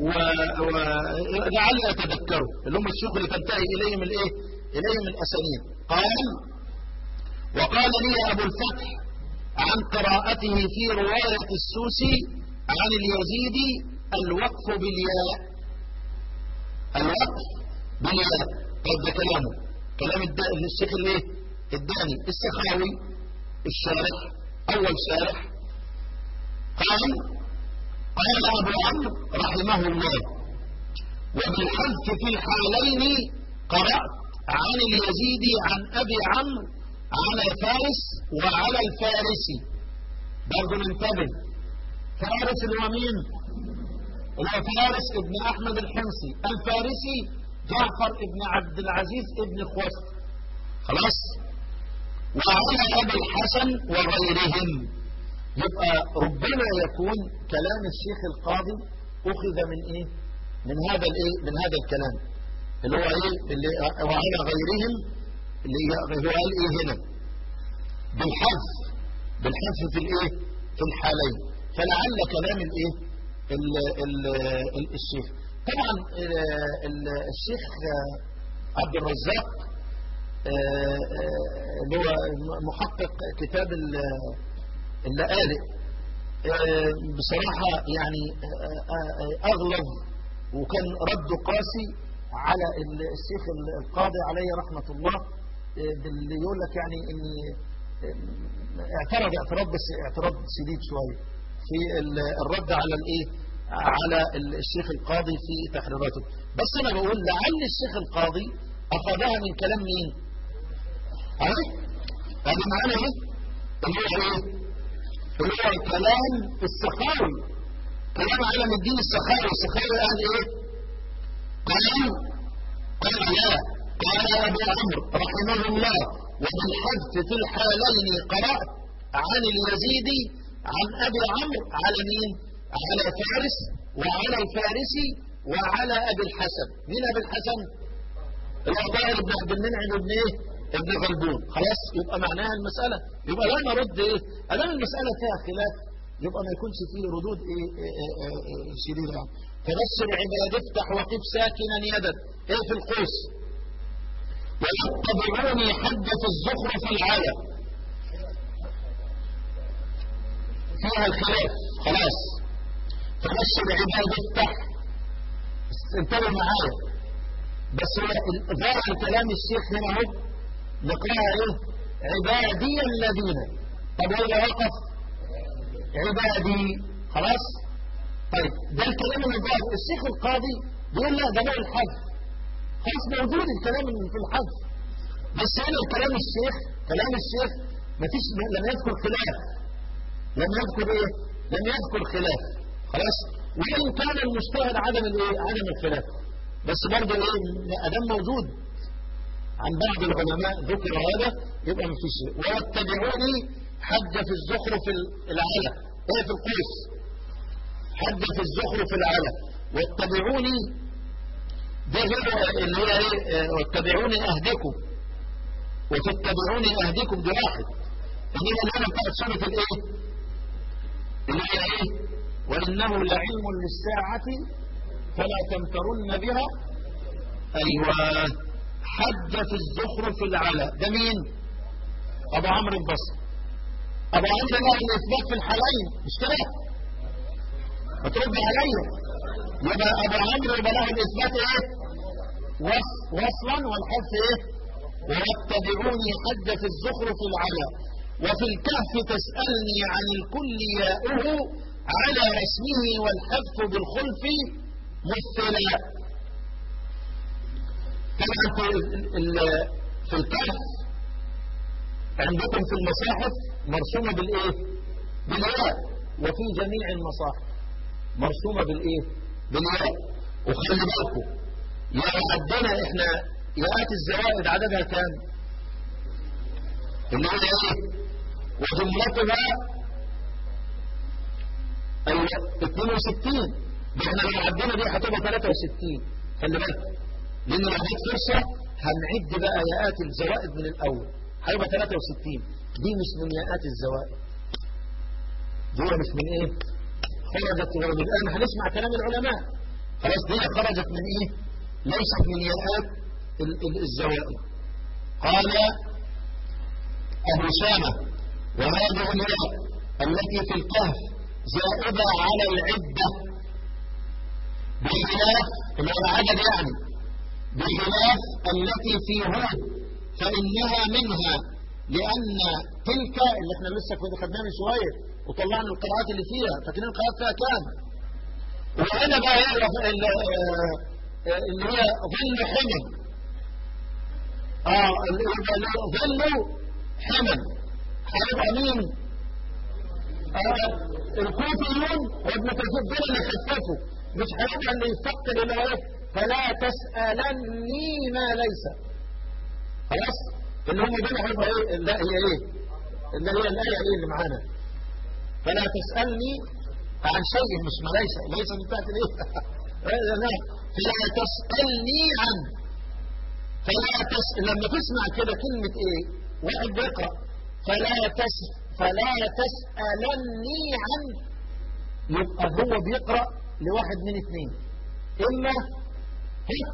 ولعل يتذكروا اللي هم الشيوخ اللي تنتهي إليهم الإيه إليهم الأسانيد قال وقال لي أبو الفتح عن قراءته في رواية السوسي عن اليزيدي الوقف بالياء الوقف بالياء طيب ده كلامه كلام الد- الشيخ الايه الداني السخاوي الشارح اول شارح قال قال ابو عمرو رحمه الله وبالحذف في الحالين قرأت عن اليزيدي عن ابي عمرو على فارس وعلى الفارسي برضه ننتبه فارس اللي هو مين؟ اللي هو فارس ابن احمد الحمصي الفارسي جعفر ابن عبد العزيز ابن خوست خلاص وعلى ابي الحسن وغيرهم يبقى ربما يكون كلام الشيخ القاضي اخذ من ايه من هذا الايه من هذا الكلام اللي هو ايه اللي وعلى غيرهم اللي هو قال ايه هنا بالحذف بالحذف في الايه في الحالين فلعل كلام الايه ال- ال- ال- الشيخ طبعا ال- ال- الشيخ عبد الرزاق آه، آه، اللي هو محقق كتاب ال- اللآلئ آه، بصراحة يعني آه، آه، أغلظ وكان رده قاسي على ال- الشيخ القاضي عليه رحمة الله آه، باللي يقول لك يعني ان آه، اعترض اعتراض بس اعتراض شديد شوية في ال- الرد على الايه على ال- الشيخ القاضي في تحريراته بس انا بقول لعل الشيخ القاضي اخذها من كلام مين عارف هذا معنى ايه اللي هو ايه اللي هو كلام السخاوي كلام علم الدين السخاوي السخاوي قال ايه قال قال لا قال ابو عمرو رحمه الله وبالحذف في الحالين قرات عن اليزيدي عن ابي عمرو على مين على فارس وعلى الفارسي وعلى ابي الحسن مين ابي الحسن الأخبار ابن عبد المنعم ابن ايه ابن غلبون خلاص يبقى معناها المسألة يبقى لا نرد ايه ادام المسألة فيها خلاف يبقى ما يكونش فيه ردود ايه, إيه, إيه, إيه, إيه شديدة يعني. تبشر عباد افتح وقف ساكنا يدا ايه في القوس ويتبعوني حد في الزخرف العالى فيها الخلاف خلاص فبشر عباد افتح انتبه معايا بس هو ظاهر كلام الشيخ هنا اهو نقراها ايه عبادي الذين طب هو وقف عبادي خلاص طيب ده الكلام اللي ظاهر الشيخ القاضي بيقول لا ده نوع الحذف خلاص موجود الكلام اللي في الحذف بس هنا كلام الشيخ كلام الشيخ ما فيش لم يذكر خلاف لم يذكر ايه لم يذكر خلاف خلاص وان كان المجتهد عدم الايه عدم الخلاف بس برضه ايه ادام موجود عن بعض العلماء ذكر هذا يبقى ما فيش شيء واتبعوني حج في الزخرف العلى ايه في القوس حج في الزخرف العلى واتبعوني ده غير اللي هي ايه واتبعوني اهدكم وتتبعوني اهدكم دي واحد انما اللي انا بتاعت سوره الايه اللي هي ايه وانه لعلم للساعه فلا تمترن بها ايوه حج في الزخرف العلا ده مين ابو عمرو البصري ابو عمرو له الاثبات في الحالين مش كده ما ترد عليا يبقى ابو عمرو يبقى له الاثبات ايه وص- وصلا والحذف ايه ويتبعوني حج في الزخرف العلا وفي الكهف تسألني عن الكل ياؤه على اسمه والحذف بالخلف مثلا طبعا في ال- ال- في الكهف عندكم في المصاحف مرسومة بالايه بالياء وفي جميع المصاحف مرسومة بالايه بالياء وخلي بالكم يا عندنا احنا ياءات الزوائد عددها كام اللي هي ايه وجملتها ايوه 62 ده احنا لو عدينا دي هتبقى 63 خلي بالك لان لو جت فرصه هنعد بقى ياءات الزوائد من الاول هيبقى 63 دي مش من ياءات الزوائد دي مش من ايه خرجت ولد الان هنسمع كلام العلماء خلاص دي خرجت من ايه ليست من ياءات ال- ال- الزوائد قال ابو سامه وهذه الياء التي في الكهف زائدة على العدة بخلاف اللي هو العدد يعني بخلاف التي في هود فإنها منها لأن تلك اللي احنا لسه كنا خدناها من شوية وطلعنا القراءات اللي فيها فاكرين القراءات فيها كام وهنا بقى يعرف ال- آه، آه، اللي هي ظل حمل اه اللي هو ظل حمل هيبقى مين آه، الكوفيون وابن كثير دول اللي خففوا مش هيبقى اللي يفكر اللي هو ايه فلا تسألني ما ليس خلاص اللي هم دول هيبقى ايه لا هي ايه اللي هي الآية ايه اللي معانا فلا تسألني عن شيء مش ما ليس ليس من بتاعت الايه لا فلا تسألني عن فلا تس... لما تسمع كده كلمة ايه واحد بيقرأ فلا تس... فلا تسألني عن يبقى هو بيقرأ لواحد من اثنين اما هي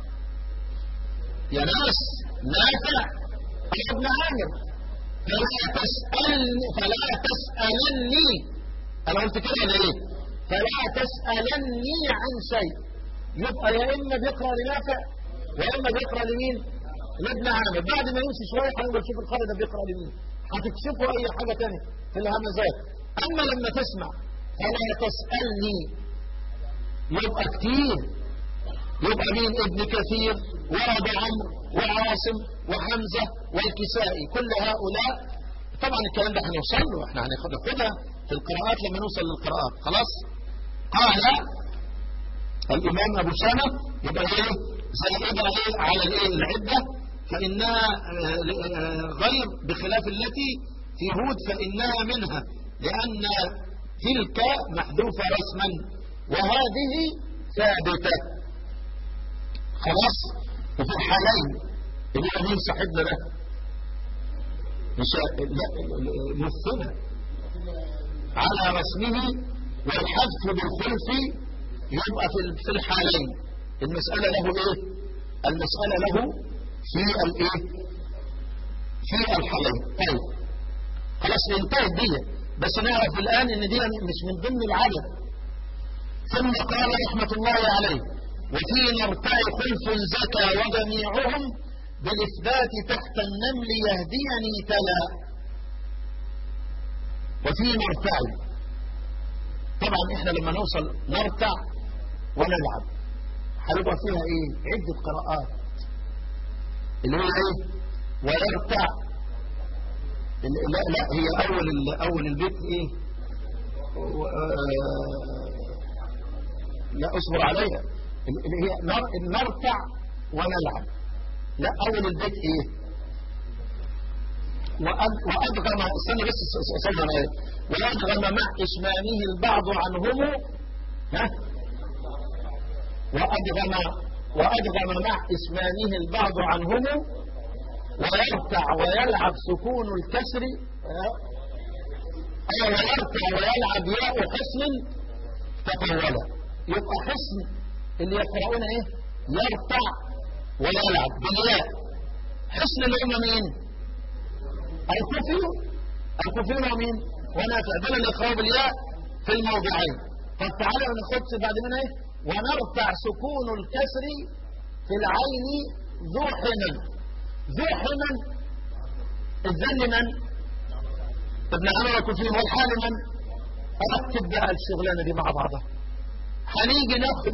يا ناس نافع أو ابن عامر فلا تسألني فلا تسألني أنا قلت كده ولا إيه؟ فلا تسألني عن شيء يبقى يا إما بيقرأ لنافع يا إما بيقرأ لمين؟ لابن عامر بعد ما يمشي شوية هنقول شوف القارئ ده بيقرأ لمين هتكشفوا أي حاجة تانية في الهمزات أما لما تسمع فلا تسألني يبقى كتير يبقى مين ابن كثير ورد عمرو وعاصم وحمزة والكسائي كل هؤلاء طبعا الكلام ده هنوصل له احنا هناخدها في القراءات لما نوصل للقراءات خلاص قال الامام ابو سامة يبقى ايه زائدة ايه على الايه العدة فانها آه، آه، غير بخلاف التي في هود فانها منها لان تلك محذوفة رسما وهذه ثابتة خلاص وفي الحالين اللي هو مين صاحبنا ده مش لا مثلها على رسمه والحذف بالخلف يبقى في في الحالين المسألة له ايه المسألة له في الايه في الحالين طيب خلاص انتهت دي بس نعرف الآن ان دي مش من ضمن العدد ثم قال رحمة الله عليه وفي نرتع خلف زكى وجميعهم بالإثبات تحت النمل يهديني تلا وفي نرتع طبعا احنا لما نوصل نرتع ونلعب هيبقى فيها ايه عدة قراءات اللي هو ايه ويرتع ال- لا لا هي اول ال- اول البيت ايه و- آه، لا اصبر عليها ال- اللي هي نر- نرتع ونلعب لا اول البيت ايه وأد- وادغم استنى بس استنى ايه وادغم مع اشمامه البعض عنهم ها وادغم وادغم مع اشمامه البعض عنهم ويرتع ويلعب سكون الكسر أي ويرتع ويلعب ياء حصن تطولا يبقى حصن اللي يقرؤون ايه يرتع ويلعب بالياء حصن اللي هم مين الكوفيون الكوفيون هم مين ونافع دول اللي يقرأوا بالياء في الموضعين طب تعالوا ناخد بعد منها ايه ونرتع سكون الكسر في العين ذو حمل ذو حمل الذل من ابن عمر الكوفي والحال من رتب بقى الشغلانه دي مع بعضها هنيجي ناخد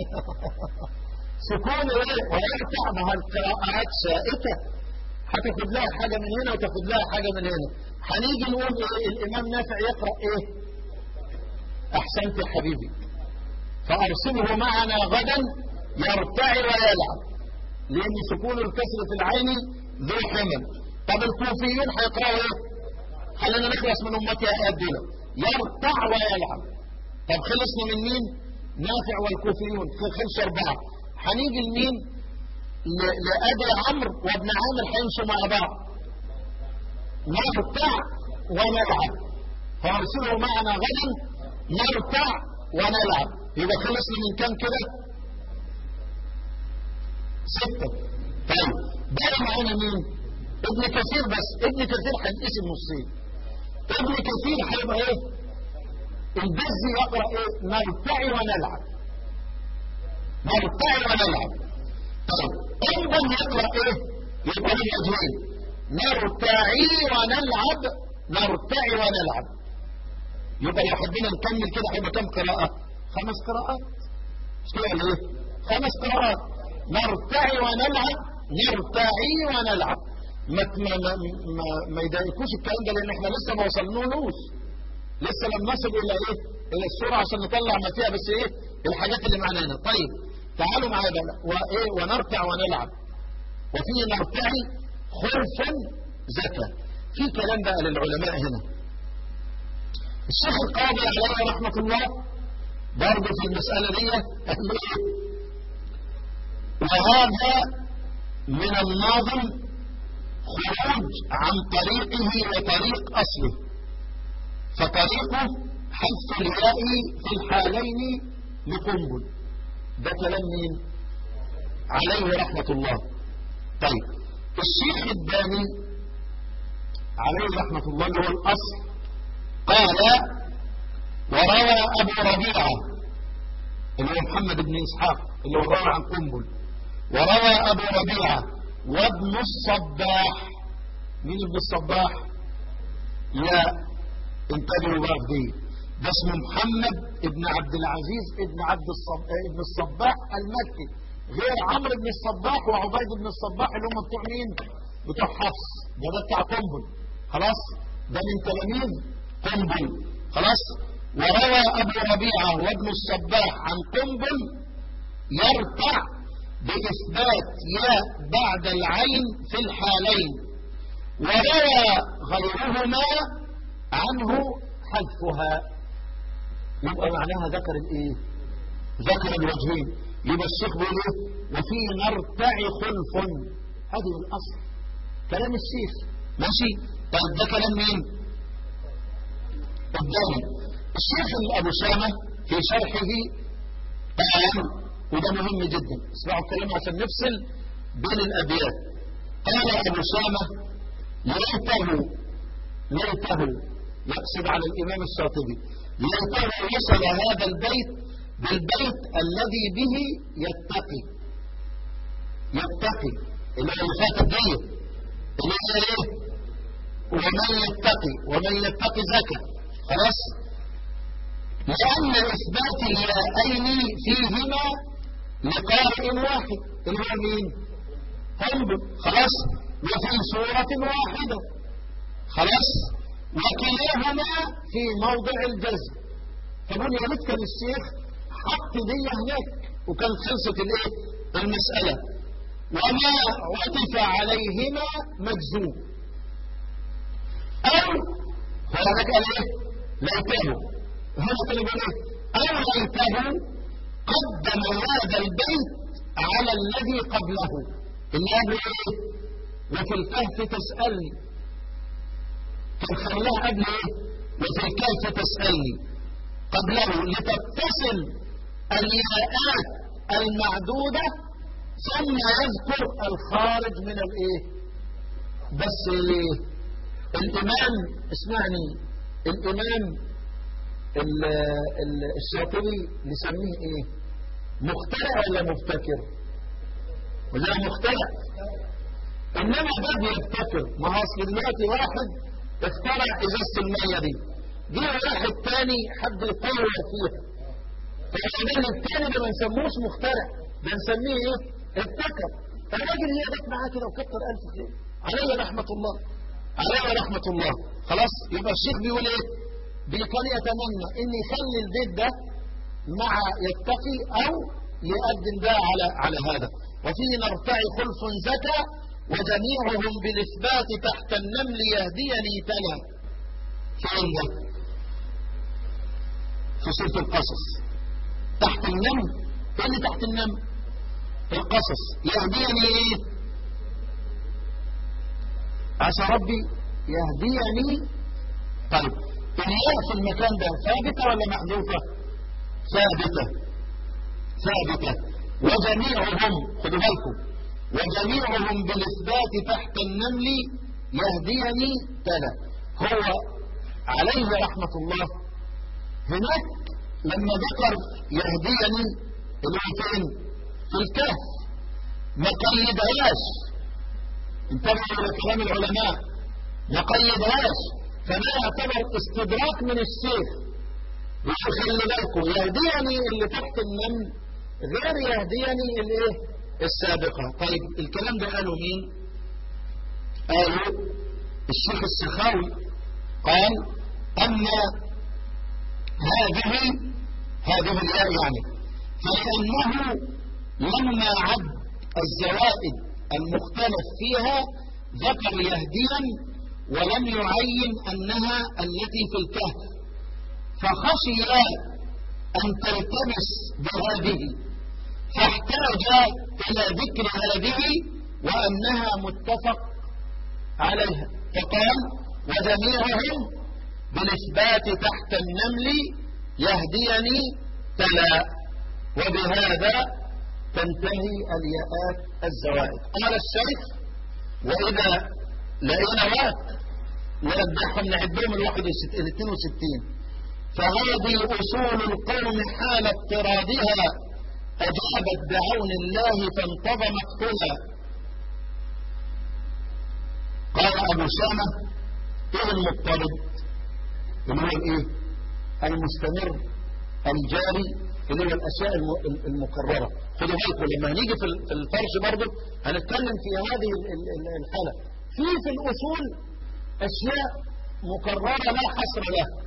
سكون ايه ويرتع مع القراءات سائته هتاخد لها حاجه من هنا وتاخد لها حاجه من هنا هنيجي نقول ايه الامام نافع يقرا ايه احسنت يا حبيبي فارسله معنا غدا يرتع ويلعب لان سكون الكسر في العين ذو حمل طب الكوفيين هيقراوا ايه خلينا نخلص من امتي ايات دول يرتع ويلعب طب خلصنا من مين نافع والكوفيون خلصوا اربعه هنيجي لمين ل- لابي عمرو وابن عامر هيمشوا مع بعض نرتع ونلعب فارسله معنا غدا نرتع ونلعب يبقى خلصنا من كام كده ستة طيب بقى معانا مين ابن كثير بس ابن كثير هيتقسم نصين ابن كثير هيبقى ايه البز يقرأ ايه نرتعي ونلعب نرتعي ونلعب طيب انضم يقرأ ايه يبقى ليه وجهين نرتعي ونلعب نرتعي ونلعب يبقى لو حبينا نكمل كده هيبقى كم قراءة خمس قراءات مش كده ولا ايه خمس قراءات نرتعي ونلعب نرتعي ونلعب ما ما ما, ما, ما يضايقوش الكلام ده لان احنا لسه ما وصلنالوش لسه لم نصل الى ايه الى السوره عشان نطلع ما فيها بس ايه الحاجات اللي معناها طيب تعالوا معايا بقى وايه ونرتع ونلعب وفي نرتعي خرفا زكا في كلام بقى للعلماء هنا الشيخ القاضي عليه رحمه الله برضه في المساله دي وهذا من الناظم خروج عن طريقه وطريق أصله فطريقه حذف الياء في الحالين لقنبل ده كلام مين عليه رحمة الله طيب الشيخ الداني عليه رحمة الله اللي هو الأصل قال وروى أبو ربيعة اللي هو محمد بن إسحاق اللي هو روى عن قنبل وروى أبو ربيعة وابن الصباح مين ابن الصباح لا انتبهوا بقى دي ده اسمه محمد ابن عبد العزيز ابن عبد الصب... ابن الصباح المكي غير عمرو بن الصباح وعبيد بن الصباح اللي هم بتوع مين بتوع حفص ده ده بتاع قنبل خلاص ده من تلاميذ قنبل خلاص وروى ابو ربيعه وابن الصباح عن قنبل يرتع بإثبات ياء بعد العين في الحالين وروى غيرهما عنه حذفها يبقى معناها ذكر الايه ذكر الوجهين يبقى الشيخ بيقول ايه وفي نرتعي خلف هذه الاصل كلام الشيخ ماشي طيب ده كلام مين الداني الشيخ ابو سامه في شرحه قال وده مهم جدا اسمعوا الكلام عشان نفصل بين الابيات قال ابو سامه ليته ليته يقصد على الامام الشاطبي ليته وصل هذا البيت بالبيت الذي به يتقي يتقي اللي هو فات الدين اللي هي ايه ومن يتقي ومن يتقي زكى خلاص لأن إثبات الياءين فيهما لقارئ واحد اللي هو مين قلب خلاص وفي سورة واحدة خلاص وكلاهما في موضع الجزم فقول يا ريت كان الشيخ حط دي هناك وكانت خلصت الايه المسألة وما عطف عليهما مجزوم او هو هناك قال ايه ليته هنا كان يقول ايه او ليته قدم هذا البيت على الذي قبله اللي قبل ايه وفي الكهف تسألني كان خلاها قبل ايه وفي الكهف تسألني قبله لتتصل الياءات المعدودة ثم يذكر الخارج من الايه بس ايه الامام اسمعني الامام ال ال الشاطبي نسميه ايه مخترع ولا مبتكر ولا مخترع انما ده بيبتكر ما هو اصل دلوقتي واحد اخترع ازازه الميه دي جه واحد تاني حد يطور فيها فالراجل التاني ده ما نسموش مخترع ده نسميه ايه ابتكر الراجل اللي جت معاه كده وكتر الف خير عليه رحمه الله عليه رحمه الله خلاص يبقى الشيخ بيقول ايه كان يتمنى ان يخلي البيت ده مع يتقي او يقدم ده على على هذا وفيه نرتعي خلف زكى وجميعهم بالاثبات تحت النمل يهديني تلا فين ده في سوره القصص تحت النمل ايه اللي تحت النمل القصص يهديني ايه عسى ربي يهديني طيب الياء في المكان ده ثابتة ولا محذوفة ثابتة ثابتة وجميعهم خدوا بالكم وجميعهم بالإثبات تحت النمل يهديني تلا هو عليه رحمة الله هناك لما ذكر يهديني اللي هو فين في الكهف ما قيدهاش انتبهوا الى كلام العلماء ما قيدهاش فما يعتبر استدراك من الشيخ خلي بالكم يهديني اللي تحت النمل غير يهديني الايه السابقة طيب الكلام ده قالوا مين قالوا الشيخ السخاوي قال أما هذه هذه الآية يعني فلأنه لما عد الزوائد المختلف فيها ذكر يهديا ولم يعين أنها التي في الكهف فخشي أن تلتبس بهذه فاحتاج إلى ذكر هذه وأنها متفق عليها فقال وجميعهم بالإثبات تحت النمل يهديني تلا وبهذا تنتهي الياءات الزوائد قال الشيخ وإذا لقينا وقت نرجعهم نعدهم الواحد الاثنين وستين فهذه أصول القوم حال اضطرادها أجابت بعون الله فانتظمت كلها قال أبو سامة إيه المضطرد اللي هو الإيه المستمر الجاري اللي هو الأشياء المكررة خدوا بالكم لما هنيجي في الفرش برضه هنتكلم في هذه الحالة في في الأصول أشياء مكررة لا حصر لها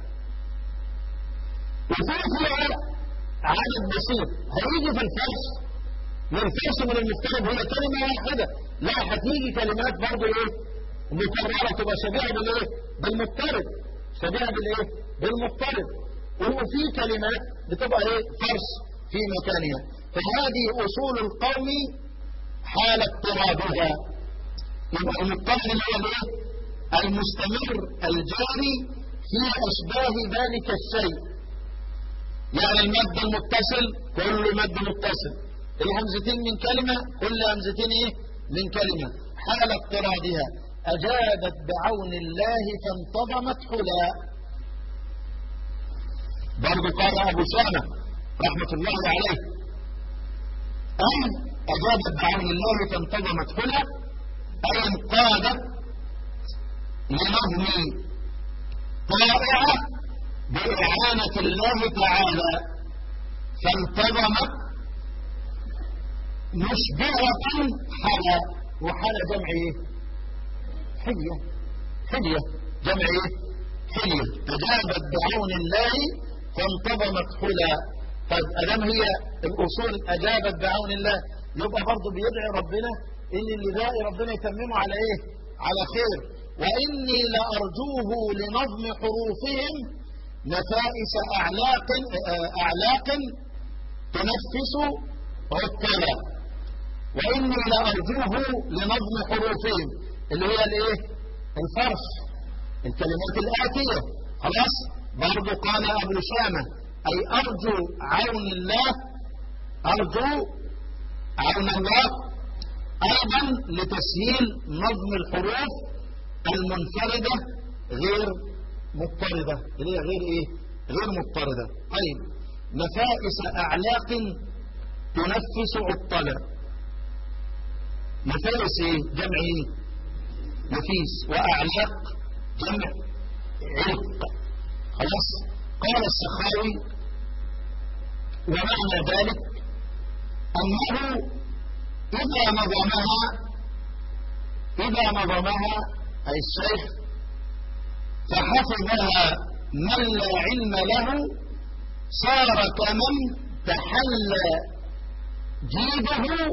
وفي فيها عدد بسيط هيجي في الفرش ما ينفعش من المفترض هي كلمة واحدة لا هتيجي كلمات برضه ايه مكررة تبقى شبيهة بالايه بالمضطرب شبيهة بالايه بالمضطرب وفي كلمات بتبقى ايه فرش في مكانها فهذه اصول القوم حال اضطرابها يبقى المضطرب اللي هو الايه المستمر الجاري في اشباه ذلك الشيء يعني المد المتصل كل مد متصل الهمزتين من كلمة كل همزتين ايه من كلمة حال اضطرادها أجابت بعون الله فانتظمت حلا برضو قال أبو سامة رحمة الله عليه أي أجابت بعون الله فانتظمت حلا أي انقادت لنظم طائعة بإعانة الله تعالى فانتظمت مشبعة حلا وحلا جمع ايه حلية حلية جمع ايه حلية أجابت بعون الله فانتظمت حلا طيب أدام هي الأصول أجابت بعون الله يبقى برضه بيدعي ربنا إن اللي داعي ربنا يتممه على إيه على خير وإني لأرجوه لنظم حروفهم نفائس أعلاق أعلاق تنفس عكلا وإني لأرجوه لنظم حروفهم اللي هي الايه الفرش الكلمات الآتية خلاص برضو قال أبو شامة أي أرجو عون الله أرجو عون الله أيضا لتسهيل نظم الحروف المنفردة غير مضطردة اللي هي غير ايه غير مضطردة طيب نفائس أعلاق تنفس عطلا نفائس ايه جمع ايه نفيس وأعلاق جمع علق خلاص قال السخاوي ومعنى ذلك أنه إذا نظمها إذا نظمها أي الشيخ فحفظها من لا علم له صار كمن تحلى جيبه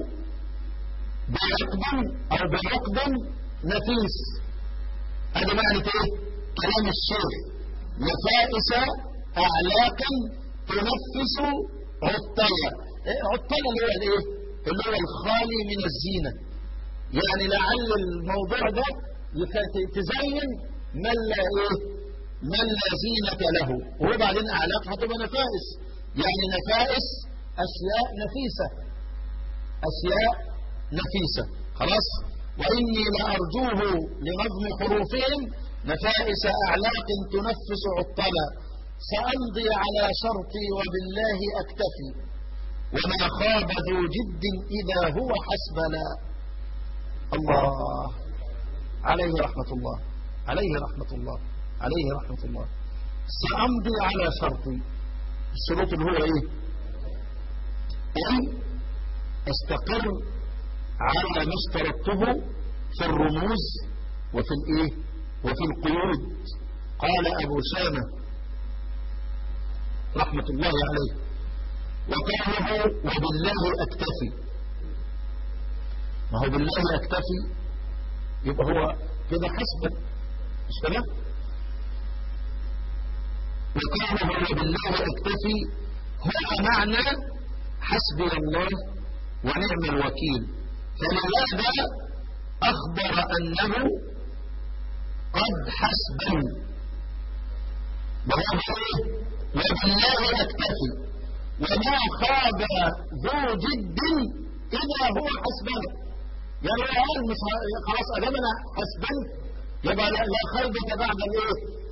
بعقد أو بعقد نفيس هذا معنى ايه كلام الشيخ نفائس أعلاقا تنفس عطية عطية اللي هو الايه اللي هو الخالي من الزينة يعني لعل الموضوع ده تزين من لا ايه من لا زينة له وبعدين أعلاق هتبقى نفائس يعني نفائس أشياء نفيسة أشياء نفيسة خلاص وإني لأرجوه لنظم حروفهم نفائس أعلاق تنفس عطلا سأمضي على شرطي وبالله أكتفي وما خاب ذو جد إذا هو حسبنا الله عليه رحمة الله عليه رحمة الله عليه رحمة الله سأمضي على شرطي الشروط اللي هو ايه أن استقر على ما اشترطته في الرموز وفي الايه وفي القيود قال ابو سامة رحمة الله عليه وقاله وبالله اكتفي ما هو بالله اكتفي يبقى هو كده حسبا مش كده وقاله وبالله اكتفي هو معنى حسبي الله ونعم الوكيل فلهذا أخبر أنه قد حسبا وبالله أكتفي وما خاب ذو جد إذا هو حسبا يعني قال مش خلاص أدامنا حسبا يبقى لا خيبة بعد الايه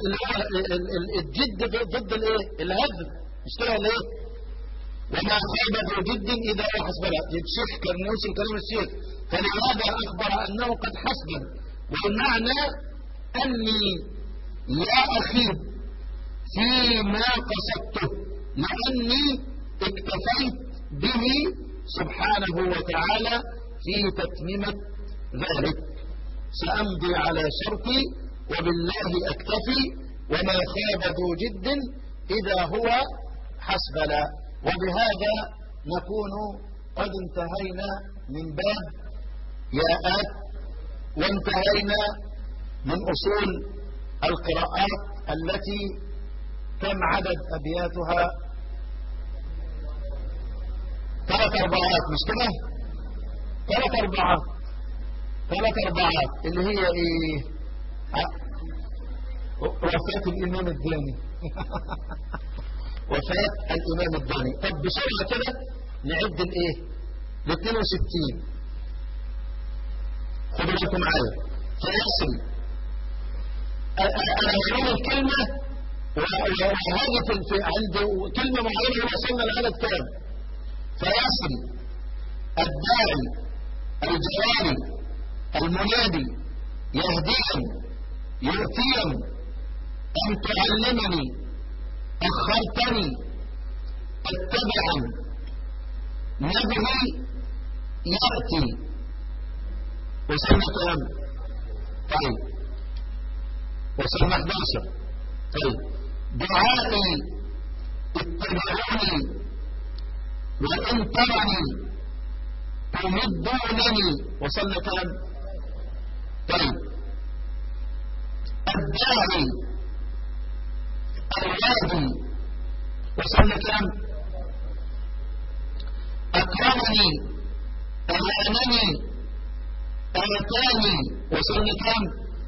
الجد ضد الايه الهزم مش كده ولا ايه وما خاب ذو جد إذا هو حسبنا الشيخ كان يوصل كلام الشيخ فلهذا أخبر أنه قد حسبا والمعنى أني لا أخيب فيما قصدته لأني اكتفيت به سبحانه وتعالى في تتميمة ذلك سأمضي على شرطي وبالله أكتفي وما خاب ذو جد إذا هو حسبنا وبهذا نكون قد انتهينا من باب ياءات وانتهينا من أصول القراءات التي كم عدد أبياتها ثلاث أربعات مش كده ثلاث أربعات ثلاث أربعات اللي هي إيه وفاة الإمام الداني وفاة الإمام الداني طب بسرعة كده نعد الإيه ال 62 خدوا بالكم معايا فيصل أنا هقول الكلمة وهذه في عند كلمة معينة وصلنا العدد كام فيصل الداعي الجواري المنادي يهديهم يؤتيهم أن تعلمني أخرتني اتبعا نبغي يأتي وصلنا كام طيب وصلنا 11 طيب دعائي اتبعوني وإن ترني تمدونني وصلنا كام طيب الداعي الوادي وصلنا كام أكرمني أعانني أعطاني وصلنا كام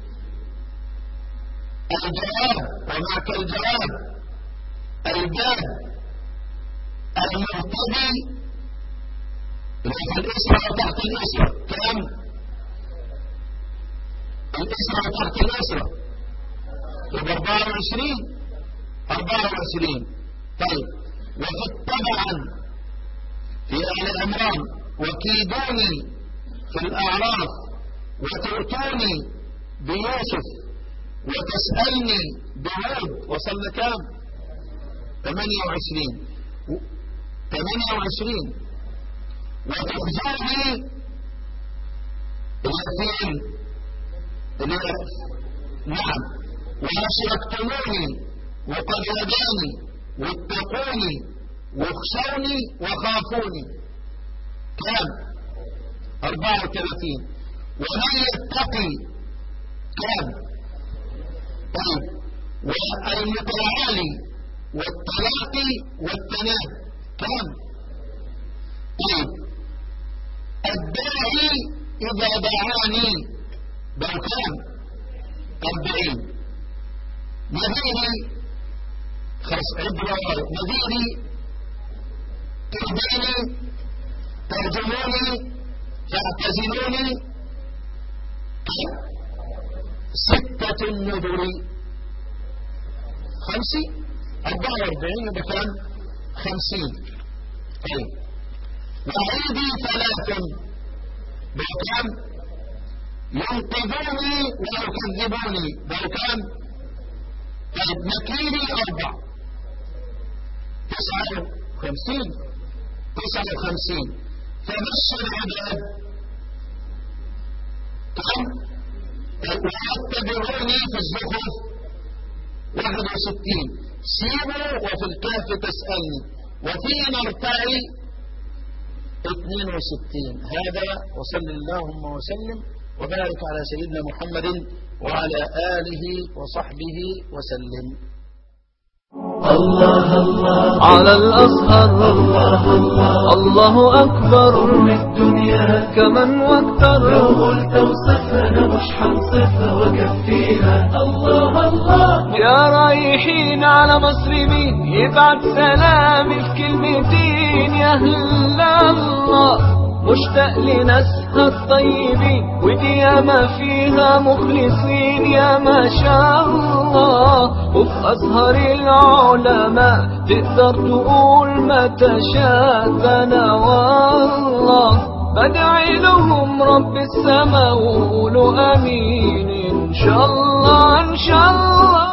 الجواب ومعك الجواب الباب المرتدي في الإسرة وتحت الإسرة كم الإسرة وتحت الإسرة يبقى 24 24 طيب وفي التبعا في أهل الأمران وكيدوني في الأعراف وتؤتوني بيوسف وتسألني بهود وصلنا كام 28 28 وتخزوني الاثنين نعم وأشركتموني وقد هداني واتقوني واخشوني وخافوني كام 34 ومن يتقي كام طيب والمتعالي والتلاقي والتنام كام طيب الداعي إذا دعاني بقى كام أربعين نذيري خلاص عد وراي نذيري ترضيني ترجموني فاعتزلوني ستة النذر خمسين أربعة وأربعين يبقى كام خمسين طيب وعيدي ثلاث بكام ينقذوني ويكذبوني بكام طيب نكيري أربع تسعة وخمسين تسعة وخمسين فمس العدد كم ويتبعوني في الزخرف واحد وستين سيبوا وفي الكهف تسألني وفي مرتعي اثنين وستين هذا وصل اللهم وسلم وبارك على سيدنا محمد وعلى آله وصحبه وسلم الله الله على الأزهر الله الله الله أكبر قرم الدنيا كمن واكتر لو قلت وصفها أنا مش هنصفها وكفيها الله الله يا رايحين على مصر مين يبعت سلامي في كلمتين يا هلا الله مشتاق لناسها الطيبين ودي ياما فيها مخلصين يا ما شاء الله وفي أزهر العلماء تقدر تقول ما تشاء أنا والله بدعي لهم رب السماء وقولوا امين ان شاء الله ان شاء الله